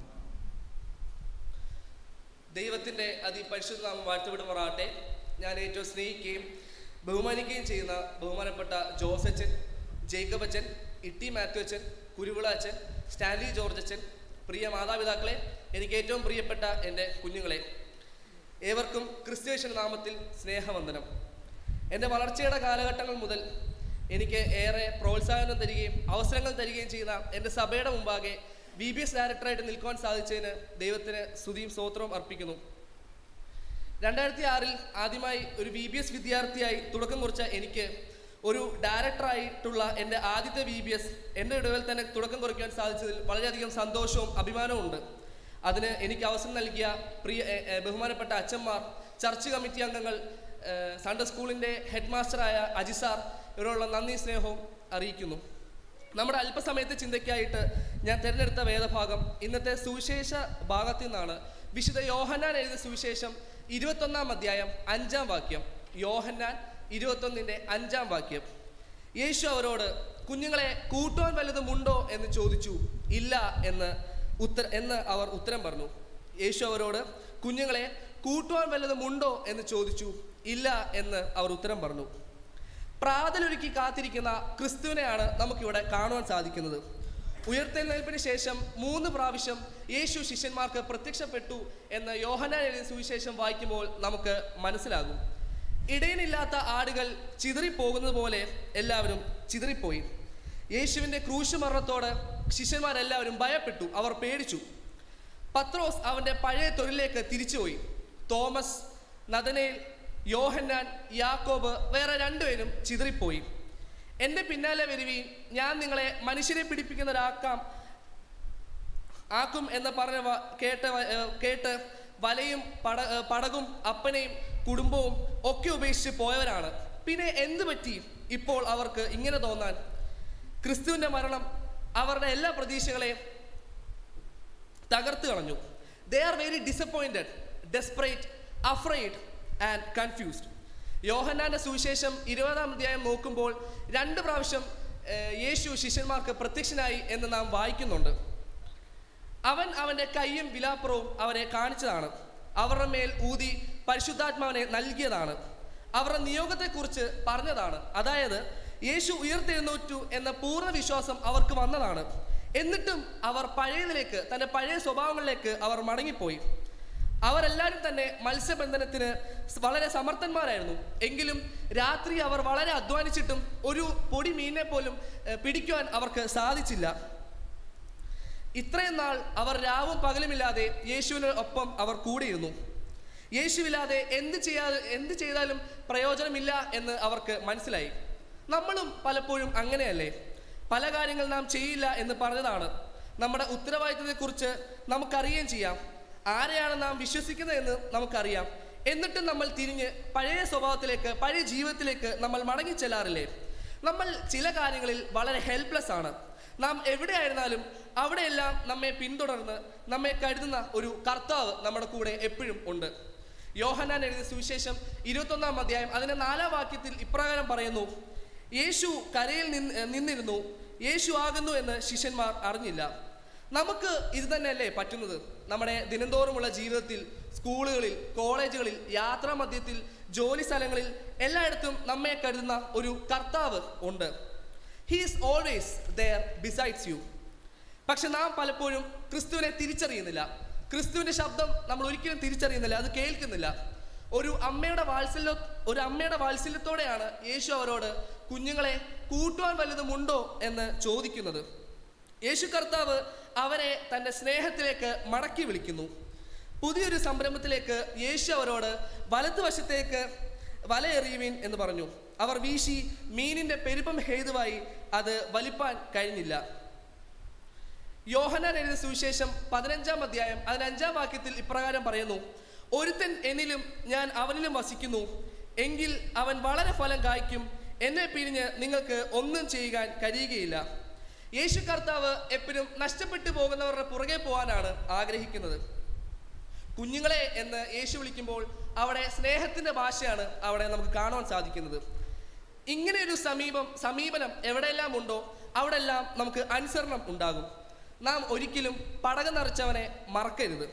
ദൈവത്തിൻ്റെ അതിപരിശുദ്ധ നാമം വാഴ്ത്തപ്പെടുമാറാകട്ടെ ഞാൻ ഏറ്റവും സ്നേഹിക്കുകയും ബഹുമാനിക്കുകയും ചെയ്യുന്ന ബഹുമാനപ്പെട്ട ജോസച്ചൻ ജേക്കബ് അച്ഛൻ ഇട്ടി മാത്യു അച്ഛൻ കുരുവിള അച്ഛൻ സ്റ്റാൻലി ജോർജ് അച്ഛൻ പ്രിയ മാതാപിതാക്കളെ എനിക്ക് ഏറ്റവും പ്രിയപ്പെട്ട എൻ്റെ കുഞ്ഞുങ്ങളെ ഏവർക്കും ക്രിസ്തുവേശൻ നാമത്തിൽ സ്നേഹവന്ദനം എൻ്റെ വളർച്ചയുടെ കാലഘട്ടങ്ങൾ മുതൽ എനിക്ക് ഏറെ പ്രോത്സാഹനം തരികയും അവസരങ്ങൾ തരികയും ചെയ്യുന്ന എൻ്റെ സഭയുടെ മുമ്പാകെ ബി ബി എസ് ഡയറക്ടറായിട്ട് നിൽക്കുവാൻ സാധിച്ചതിന് ദൈവത്തിന് സ്തുതിയും സ്തോത്രവും അർപ്പിക്കുന്നു രണ്ടായിരത്തി ആറിൽ ആദ്യമായി ഒരു ബി ബി എസ് വിദ്യാർത്ഥിയായി തുടക്കം കുറിച്ച എനിക്ക് ഒരു ഡയറക്ടറായിട്ടുള്ള എൻ്റെ ആദ്യത്തെ ബി ബി എസ് എൻ്റെ ഇടവിൽ തന്നെ തുടക്കം കുറിക്കുവാൻ സാധിച്ചതിൽ വളരെയധികം സന്തോഷവും അഭിമാനവും ഉണ്ട് അതിന് എനിക്ക് അവസരം നൽകിയ പ്രിയ എ, എ, ബഹുമാനപ്പെട്ട അച്ഛന്മാർ ചർച്ച് കമ്മിറ്റി അംഗങ്ങൾ ഏ, സൺഡേ സ്കൂളിൻ്റെ ഹെഡ് മാസ്റ്ററായ അജിസാർ ഇവരോടുള്ള നന്ദി സ്നേഹവും അറിയിക്കുന്നു നമ്മുടെ അല്പസമയത്തെ ചിന്തയ്ക്കായിട്ട് ഞാൻ തിരഞ്ഞെടുത്ത വേദഭാഗം ഇന്നത്തെ സുവിശേഷ ഭാഗത്തു നിന്നാണ് വിശുദ്ധ യോഹന്നാൻ എഴുതിയ സുവിശേഷം ഇരുപത്തൊന്നാം അധ്യായം അഞ്ചാം വാക്യം യോഹന്നാൻ ഇരുപത്തൊന്നിൻ്റെ അഞ്ചാം വാക്യം യേശു അവരോട് കുഞ്ഞുങ്ങളെ കൂട്ടുവാൻ വല്ലതുമുണ്ടോ എന്ന് ചോദിച്ചു ഇല്ല എന്ന് ഉത്തര എന്ന് അവർ ഉത്തരം പറഞ്ഞു യേശു അവരോട് കുഞ്ഞുങ്ങളെ കൂട്ടുവാൻ വല്ലതുമുണ്ടോ എന്ന് ചോദിച്ചു ഇല്ല എന്ന് അവർ ഉത്തരം പറഞ്ഞു പ്രാതലൊരുക്കി കാത്തിരിക്കുന്ന ക്രിസ്തുവിനെയാണ് നമുക്കിവിടെ കാണുവാൻ സാധിക്കുന്നത് ഉയർത്തെഴുന്നേൽപ്പിന് ശേഷം മൂന്ന് പ്രാവശ്യം യേശു ശിഷ്യന്മാർക്ക് പ്രത്യക്ഷപ്പെട്ടു എന്ന് യോഹനാൻ എഴുതിയ സുവിശേഷം വായിക്കുമ്പോൾ നമുക്ക് മനസ്സിലാകും ഇടയനില്ലാത്ത ആടുകൾ ചിതറിപ്പോകുന്നത് പോലെ എല്ലാവരും ചിതറിപ്പോയി യേശുവിൻ്റെ ക്രൂശ് മരണത്തോട് ശിഷ്യന്മാരെല്ലാവരും ഭയപ്പെട്ടു അവർ പേടിച്ചു പത്രോസ് അവൻ്റെ പഴയ തൊഴിലേക്ക് തിരിച്ചുപോയി തോമസ് നദനേൽ യോഹന്നാൻ യാക്കോബ് വേറെ രണ്ടുപേരും ചിതറിപ്പോയി എൻ്റെ പിന്നാലെ വരുവീൻ ഞാൻ നിങ്ങളെ മനുഷ്യരെ പിടിപ്പിക്കുന്നവരാക്കാം ആക്കും എന്ന് പറഞ്ഞ വ- കേട്ട് വ- ഏർ കേട്ട് വലയും പട ഏർ പടകും അപ്പനെയും കുടുംബവും ഒക്കെ ഉപേക്ഷിച്ച് പോയവരാണ് പിന്നെ എന്ത് പറ്റി ഇപ്പോൾ അവർക്ക് ഇങ്ങനെ തോന്നാൻ ക്രിസ്തുവിൻ്റെ മരണം അവരുടെ എല്ലാ പ്രതീക്ഷകളെയും തകർത്ത് കളഞ്ഞു they are very disappointed desperate afraid and confused യോഹന്നാന്റെ സുവിശേഷം ഇരുപതാം അധ്യായം നോക്കുമ്പോൾ രണ്ട് പ്രാവശ്യം ഏർ, യേശു ശിഷ്യന്മാർക്ക് പ്രത്യക്ഷനായി എന്ന് നാം വായിക്കുന്നുണ്ട് അവൻ അവൻ്റെ കൈയും വിലാപ്പുറവും അവരെ കാണിച്ചതാണ് അവരുടെ മേൽ ഊതി പരിശുദ്ധാത്മാവിനെ നൽകിയതാണ് അവരുടെ നിയോഗത്തെക്കുറിച്ച് പറഞ്ഞതാണ് അതായത് യേശു ഉയർത്തെഴുന്നേറ്റു എന്ന പൂർണ്ണ വിശ്വാസം അവർക്ക് വന്നതാണ് എന്നിട്ടും അവർ പഴയതിലേക്ക് തൻ്റെ പഴയ സ്വഭാവങ്ങളിലേക്ക് അവർ മടങ്ങിപ്പോയി അവരെല്ലാവരും തന്നെ മത്സ്യബന്ധനത്തിന് വളരെ സമർത്ഥന്മാരായിരുന്നു എങ്കിലും രാത്രി അവർ വളരെ അധ്വാനിച്ചിട്ടും ഒരു പൊടി മീനിനെ പോലും ഏർ, പിടിക്കുവാൻ അവർക്ക് സാധിച്ചില്ല ഇത്രയും നാൾ അവർ രാവും പകലുമില്ലാതെ യേശുവിന് ഒപ്പം അവർ കൂടിയിരുന്നു യേശുവില്ലാതെ എന്ത് ചെയ്യാ എന്ത് ചെയ്താലും പ്രയോജനമില്ല എന്ന് അവർക്ക് മനസ്സിലായി നമ്മളും പലപ്പോഴും അങ്ങനെയല്ലേ പല കാര്യങ്ങൾ നാം ചെയ്യില്ല എന്ന് പറഞ്ഞതാണ് നമ്മുടെ ഉത്തരവാദിത്തത്തെക്കുറിച്ച് നമുക്കറിയുകയും ചെയ്യാം ആരെയാണ് നാം വിശ്വസിക്കുന്നതെന്ന് നമുക്കറിയാം എന്നിട്ടും നമ്മൾ തിരിഞ്ഞ് പഴയ സ്വഭാവത്തിലേക്ക് പഴയ ജീവിതത്തിലേക്ക് നമ്മൾ മടങ്ങിച്ചെല്ലാറില്ലേ നമ്മൾ ചില കാര്യങ്ങളിൽ വളരെ ഹെൽപ്ലെസ് ആണ് നാം എവിടെയായിരുന്നാലും അവിടെയെല്ലാം നമ്മെ പിന്തുടർന്ന് നമ്മെ കരുതുന്ന ഒരു കർത്താവ് നമ്മുടെ കൂടെ എപ്പോഴും ഉണ്ട് യോഹന്നാൻ എഴുതിയ സുവിശേഷം ഇരുപത്തൊന്നാം അധ്യായം അതിന്റെ നാലാം വാക്യത്തിൽ ഇപ്രകാരം പറയുന്നു യേശു കരയിൽ നിന്ന് നിന്നിരുന്നു യേശു ആകുന്നു എന്ന് ശിഷ്യന്മാർ അറിഞ്ഞില്ല നമുക്ക് ഇത് തന്നെയല്ലേ പറ്റുന്നത് നമ്മുടെ ദിനംതോറുമുള്ള ജീവിതത്തിൽ സ്കൂളുകളിൽ കോളേജുകളിൽ യാത്രാ മധ്യത്തിൽ ജോലി സ്ഥലങ്ങളിൽ എല്ലായിടത്തും നമ്മെ കരുതുന്ന ഒരു കർത്താവ് ഉണ്ട് he's always there besides you പക്ഷെ നാം പലപ്പോഴും ക്രിസ്തുവിനെ തിരിച്ചറിയുന്നില്ല ക്രിസ്തുവിന്റെ ശബ്ദം നമ്മൾ ഒരിക്കലും തിരിച്ചറിയുന്നില്ല അത് കേൾക്കുന്നില്ല ഒരു അമ്മയുടെ വാത്സല്യ ഒരു അമ്മയുടെ വാത്സല്യത്തോടെയാണ് യേശു അവരോട് കുഞ്ഞുങ്ങളെ കൂട്ടുവാൻ വല്ലതുമുണ്ടോ എന്ന് ചോദിക്കുന്നത് യേശു കർത്താവ് അവരെ തൻ്റെ സ്നേഹത്തിലേക്ക് മടക്കി വിളിക്കുന്നു പുതിയൊരു സംരംഭത്തിലേക്ക് യേശു അവരോട് വലതുവശത്തേക്ക് വലയെറിയുവിൻ എന്ന് പറഞ്ഞു അവർ വീശി മീനിന്റെ പെരുപ്പം ഹേതുവായി അത് വലിപ്പാൻ കഴിഞ്ഞില്ല യോഹനാൻ എഴുതിയ സുവിശേഷം പതിനഞ്ചാം അധ്യായം അതിന് അഞ്ചാം വാക്യത്തിൽ ഇപ്രകാരം പറയുന്നു ഒരുത്തൻ എന്നിലും ഞാൻ അവനിലും വസിക്കുന്നു എങ്കിൽ അവൻ വളരെ ഫലം കായ്ക്കും എന്നെ പിരിഞ്ഞ് നിങ്ങൾക്ക് ഒന്നും ചെയ്യുവാൻ കഴിയുകയില്ല യേശു കർത്താവ് എപ്പോഴും നഷ്ടപ്പെട്ടു പോകുന്നവരുടെ പുറകെ പോകാനാണ് ആഗ്രഹിക്കുന്നത് കുഞ്ഞുങ്ങളെ എന്ന് യേശു വിളിക്കുമ്പോൾ അവിടെ സ്നേഹത്തിന്റെ ഭാഷയാണ് അവിടെ നമുക്ക് കാണുവാൻ സാധിക്കുന്നത് ഇങ്ങനെ ഒരു സമീപം സമീപനം എവിടെയെല്ലാം ഉണ്ടോ അവിടെല്ലാം നമുക്ക് അനുസരണം ഉണ്ടാകും നാം ഒരിക്കലും പടകം നിറച്ചവനെ മറക്കരുത്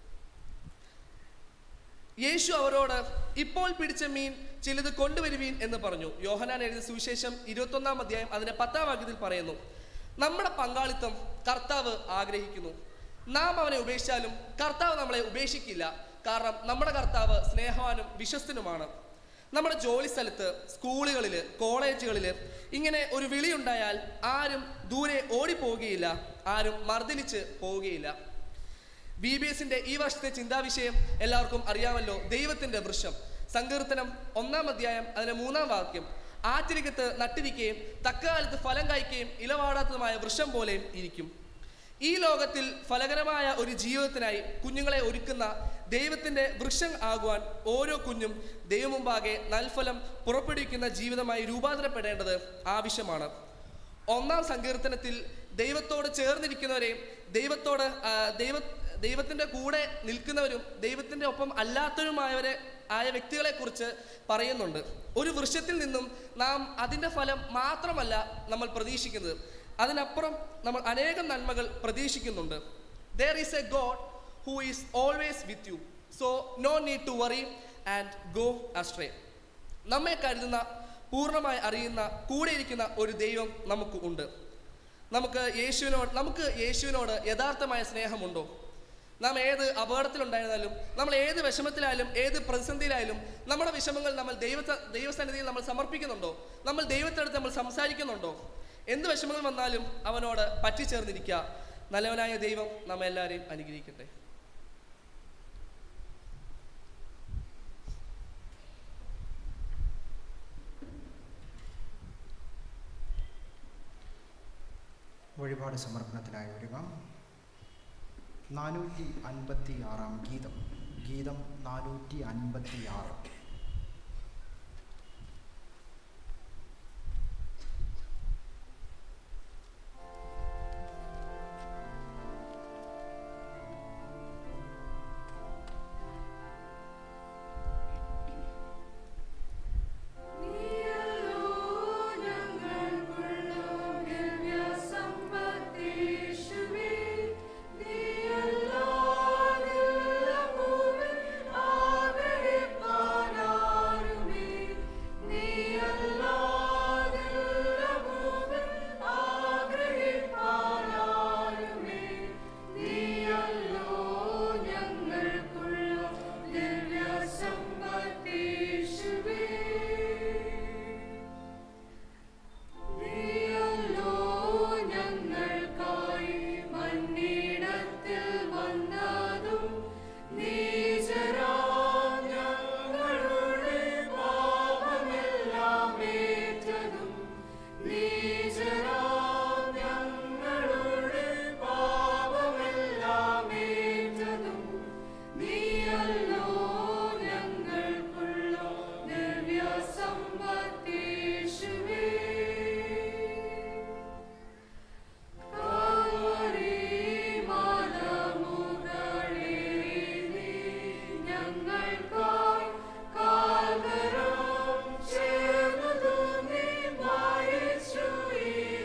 യേശു അവരോട് ഇപ്പോൾ പിടിച്ച മീൻ ചിലത് കൊണ്ടുവരുവീൻ എന്ന് പറഞ്ഞു യോഹനാൻ എഴുതിയ സുവിശേഷം ഇരുപത്തൊന്നാം അധ്യായം അതിന്റെ പത്താം വാക്യത്തിൽ പറയുന്നു നമ്മുടെ പങ്കാളിത്തം കർത്താവ് ആഗ്രഹിക്കുന്നു നാം അവനെ ഉപേക്ഷിച്ചാലും കർത്താവ് നമ്മളെ ഉപേക്ഷിക്കില്ല കാരണം നമ്മുടെ കർത്താവ് സ്നേഹവാനും വിശ്വസ്തനുമാണ് നമ്മുടെ ജോലി സ്ഥലത്ത് സ്കൂളുകളിൽ കോളേജുകളിൽ ഇങ്ങനെ ഒരു വിളിയുണ്ടായാൽ ആരും ദൂരെ ഓടിപ്പോവുകയില്ല ആരും മർദ്ദനിച്ച് പോവുകയില്ല ബി ബി എസിന്റെ ഈ വർഷത്തെ ചിന്താവിഷയം എല്ലാവർക്കും അറിയാമല്ലോ ദൈവത്തിന്റെ വൃക്ഷം സങ്കീർത്തനം ഒന്നാം അധ്യായം അതിന്റെ മൂന്നാം വാക്യം ആറ്റിരിക്കത്ത് നട്ടിരിക്കുകയും തക്കാലത്ത് ഫലം കായ്ക്കുകയും ഇലവാടാത്തതുമായ വൃക്ഷം പോലെയും ഇരിക്കും ഈ ലോകത്തിൽ ഫലകരമായ ഒരു ജീവിതത്തിനായി കുഞ്ഞുങ്ങളെ ഒരുക്കുന്ന ദൈവത്തിന്റെ വൃക്ഷം ആകുവാൻ ഓരോ കുഞ്ഞും ദൈവമുമ്പാകെ നൽഫലം പുറപ്പെടുവിക്കുന്ന ജീവിതമായി രൂപാന്തരപ്പെടേണ്ടത് ആവശ്യമാണ് ഒന്നാം സങ്കീർത്തനത്തിൽ ദൈവത്തോട് ചേർന്നിരിക്കുന്നവരെയും ദൈവത്തോട് ആ, ദൈവ ദൈവത്തിന്റെ കൂടെ നിൽക്കുന്നവരും ദൈവത്തിന്റെ ഒപ്പം അല്ലാത്തവരുമായവരെ ആയ വ്യക്തികളെ കുറിച്ച് പറയുന്നുണ്ട് ഒരു വൃക്ഷത്തിൽ നിന്നും നാം അതിന്റെ ഫലം മാത്രമല്ല നമ്മൾ പ്രതീക്ഷിക്കുന്നത് അതിനപ്പുറം നമ്മൾ അനേകം നന്മകൾ പ്രതീക്ഷിക്കുന്നുണ്ട് there is a god who is always with you so no need to worry and go astray നമ്മെ കരുതുന്ന പൂർണ്ണമായി അറിയുന്ന കൂടെ ഇരിക്കുന്ന ഒരു ദൈവം നമുക്ക് ഉണ്ട് നമുക്ക് യേശുവിനോട് നമുക്ക് യേശുവിനോട് യഥാർത്ഥമായ സ്നേഹമുണ്ടോ നാം ഏത് അപകടത്തിലുണ്ടായിരുന്നാലും നമ്മൾ ഏത് വിഷമത്തിലായാലും ഏത് പ്രതിസന്ധിയിലായാലും നമ്മുടെ വിഷമങ്ങൾ നമ്മൾ ദൈവ ദൈവസന്നിധിയിൽ നമ്മൾ സമർപ്പിക്കുന്നുണ്ടോ നമ്മൾ ദൈവത്തിനടുത്ത് നമ്മൾ സംസാരിക്കുന്നുണ്ടോ എന്ത് വിഷമങ്ങൾ വന്നാലും അവനോട് പറ്റിച്ചേർന്നിരിക്കുക നല്ലവനായ ദൈവം നമ്മെല്ലാവരെയും അനുഗ്രഹിക്കട്ടെ വഴിപാട് സമർപ്പണത്തിനായി ഒരുങ്ങാം നാനൂറ്റി അൻപത്തി ആറാം ഗീതം ഗീതം നാനൂറ്റി അൻപത്തി ആറ് ഞങ്ങൾക്കായി കാൽവരം ചേർന്നതു നീ മരിച്ചു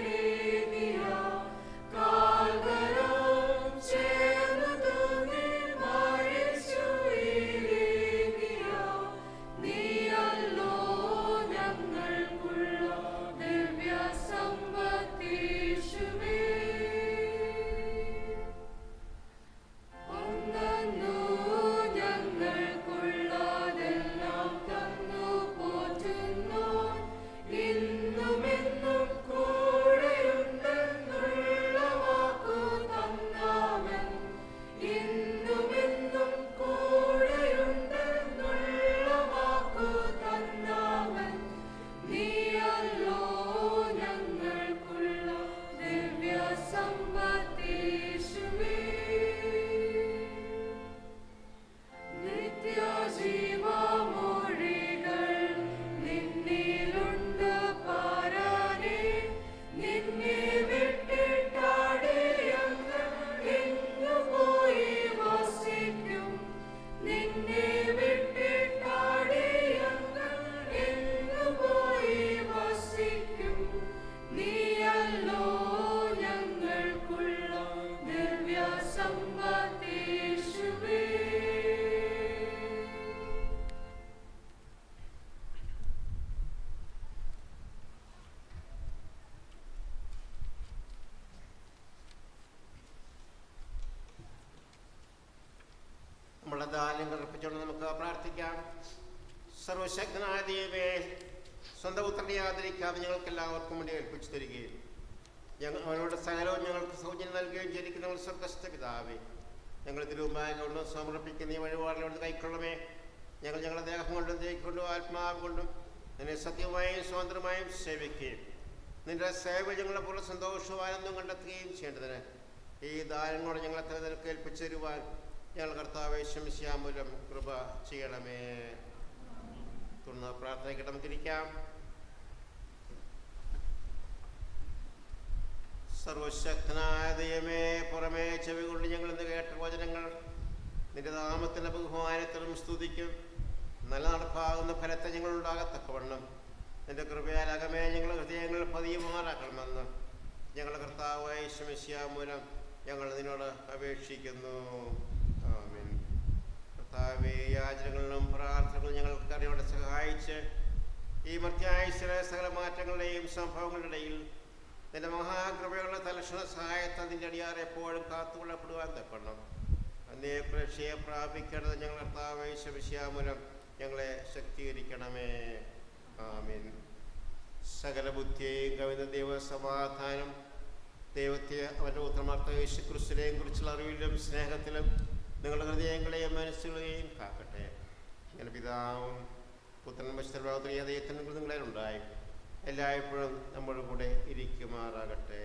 ദാനങ്ങൾ അർപ്പിച്ചുകൊണ്ട് നമുക്ക് പ്രാർത്ഥിക്കാം സർവശക്തനായ ദൈവമേ സ്വന്തം ഉത്തരനെ ആദരിക്കാതെ ഞങ്ങൾക്ക് എല്ലാവർക്കും വേണ്ടി ഏൽപ്പിച്ചു തരികയും ഞങ്ങൾ അവനോട് സകലവും ഞങ്ങൾക്ക് സൗജന്യം നൽകുകയും ചെയ്തിരിക്കുന്ന ഞങ്ങൾ സ്വർഗസ്ഥ പിതാവേ ഞങ്ങൾ തിരുവുമ്പായ കൊണ്ട് സമർപ്പിക്കുന്ന ഈ വഴിപാടുകളോട് കൈക്കൊള്ളമേ ഞങ്ങൾ ഞങ്ങളുടെ ദേഹം കൊണ്ടും ദേഹം കൊണ്ടും ആത്മാവ് കൊണ്ടും നിന്നെ സത്യമായും സ്വതന്ത്രമായും സേവിക്കുകയും നിന്റെ സേവ ഞങ്ങളെ പോലെ സന്തോഷവും ആനന്ദം കണ്ടെത്തുകയും ചെയ്യേണ്ടതിന് ഈ ദാനങ്ങളോട് ഞങ്ങളെ തന്നെ നിനക്ക് ഏൽപ്പിച്ചു തരുവാൻ ഞങ്ങൾ കർത്താവെ ശമിശ്യാമൂലം കൃപ ചെയ്യണമേ തുടർന്ന് പ്രാർത്ഥനയ്ക്ക് നമുക്കിരിക്കാം സർവശക്തനായ ദൈവമേ പുറമേ ചെവി കൊണ്ട് ഞങ്ങൾ ഇന്ന് കേട്ട വചനങ്ങൾ നിന്റെ നാമത്തിൻ്റെ ബഹുമാനത്തിലും സ്തുതിക്കും നല്ല നടപ്പാകുന്ന ഫലത്തെ ഞങ്ങൾ ഉണ്ടാകത്തക്കവണ്ണം നിന്റെ കൃപയാൽ അകമേ ഞങ്ങളുടെ ഹൃദയങ്ങൾ പതിയുമാറാക്കണമെന്ന് ഞങ്ങളുടെ കർത്താവായ ശമിഷ്യ മൂലം ഞങ്ങൾ നിന്നോട് അപേക്ഷിക്കുന്നു ആമേൻ കർത്താവേ യാചനകളിലും പ്രാർത്ഥനകളും ഞങ്ങൾക്ക് അറിയോടെ സഹായിച്ച് ഈ മധ്യായുസിലെ സകല മാറ്റങ്ങളുടെയും സംഭവങ്ങളുടെ ഇടയിൽ നിന്റെ മഹാകൃപയുള്ള തലക്ഷണ സഹായത്തെ നിന്റെ അടിയാർ എപ്പോഴും കാത്തുകൊള്ളപ്പെടുവാൻ തക്കണം അന്നേ പ്രക്ഷയെ പ്രാപിക്കേണ്ടത് ഞങ്ങൾ കർത്താവേ ശമിഷ്യാമൂലം ഞങ്ങളെ ശക്തീകരിക്കണമേ ആമീൻ സകല ബുദ്ധിയെയും കവിത ദൈവ സമാധാനം ദൈവത്തെ അവൻ്റെ ഉത്തരമാർത്ത യേശു ക്രിസ്തുവിനെയും കുറിച്ചുള്ള അറിവിലും സ്നേഹത്തിലും നിങ്ങളുടെ ഹൃദയങ്ങളെയും മനസ്സുകളെയും കാക്കട്ടെ ഇങ്ങനെ പിതാവും പുത്രനും പശ്ചിമഭാഗത്തിൽ ദൈവത്തിനും നിങ്ങളെ ഉണ്ടായി എല്ലായ്പ്പോഴും നമ്മുടെ കൂടെ ഇരിക്കുമാറാകട്ടെ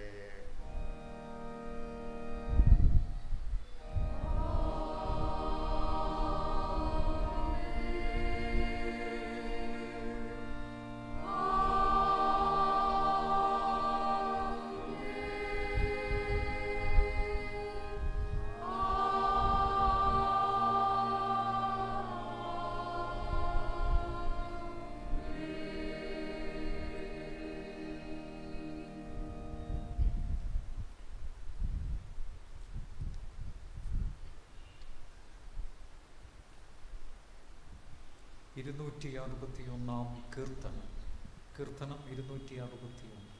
ഇരുന്നൂറ്റി അറുപത്തി ഒന്നാം കീർത്തനം കീർത്തനം ഇരുന്നൂറ്റി അറുപത്തി ഒന്ന്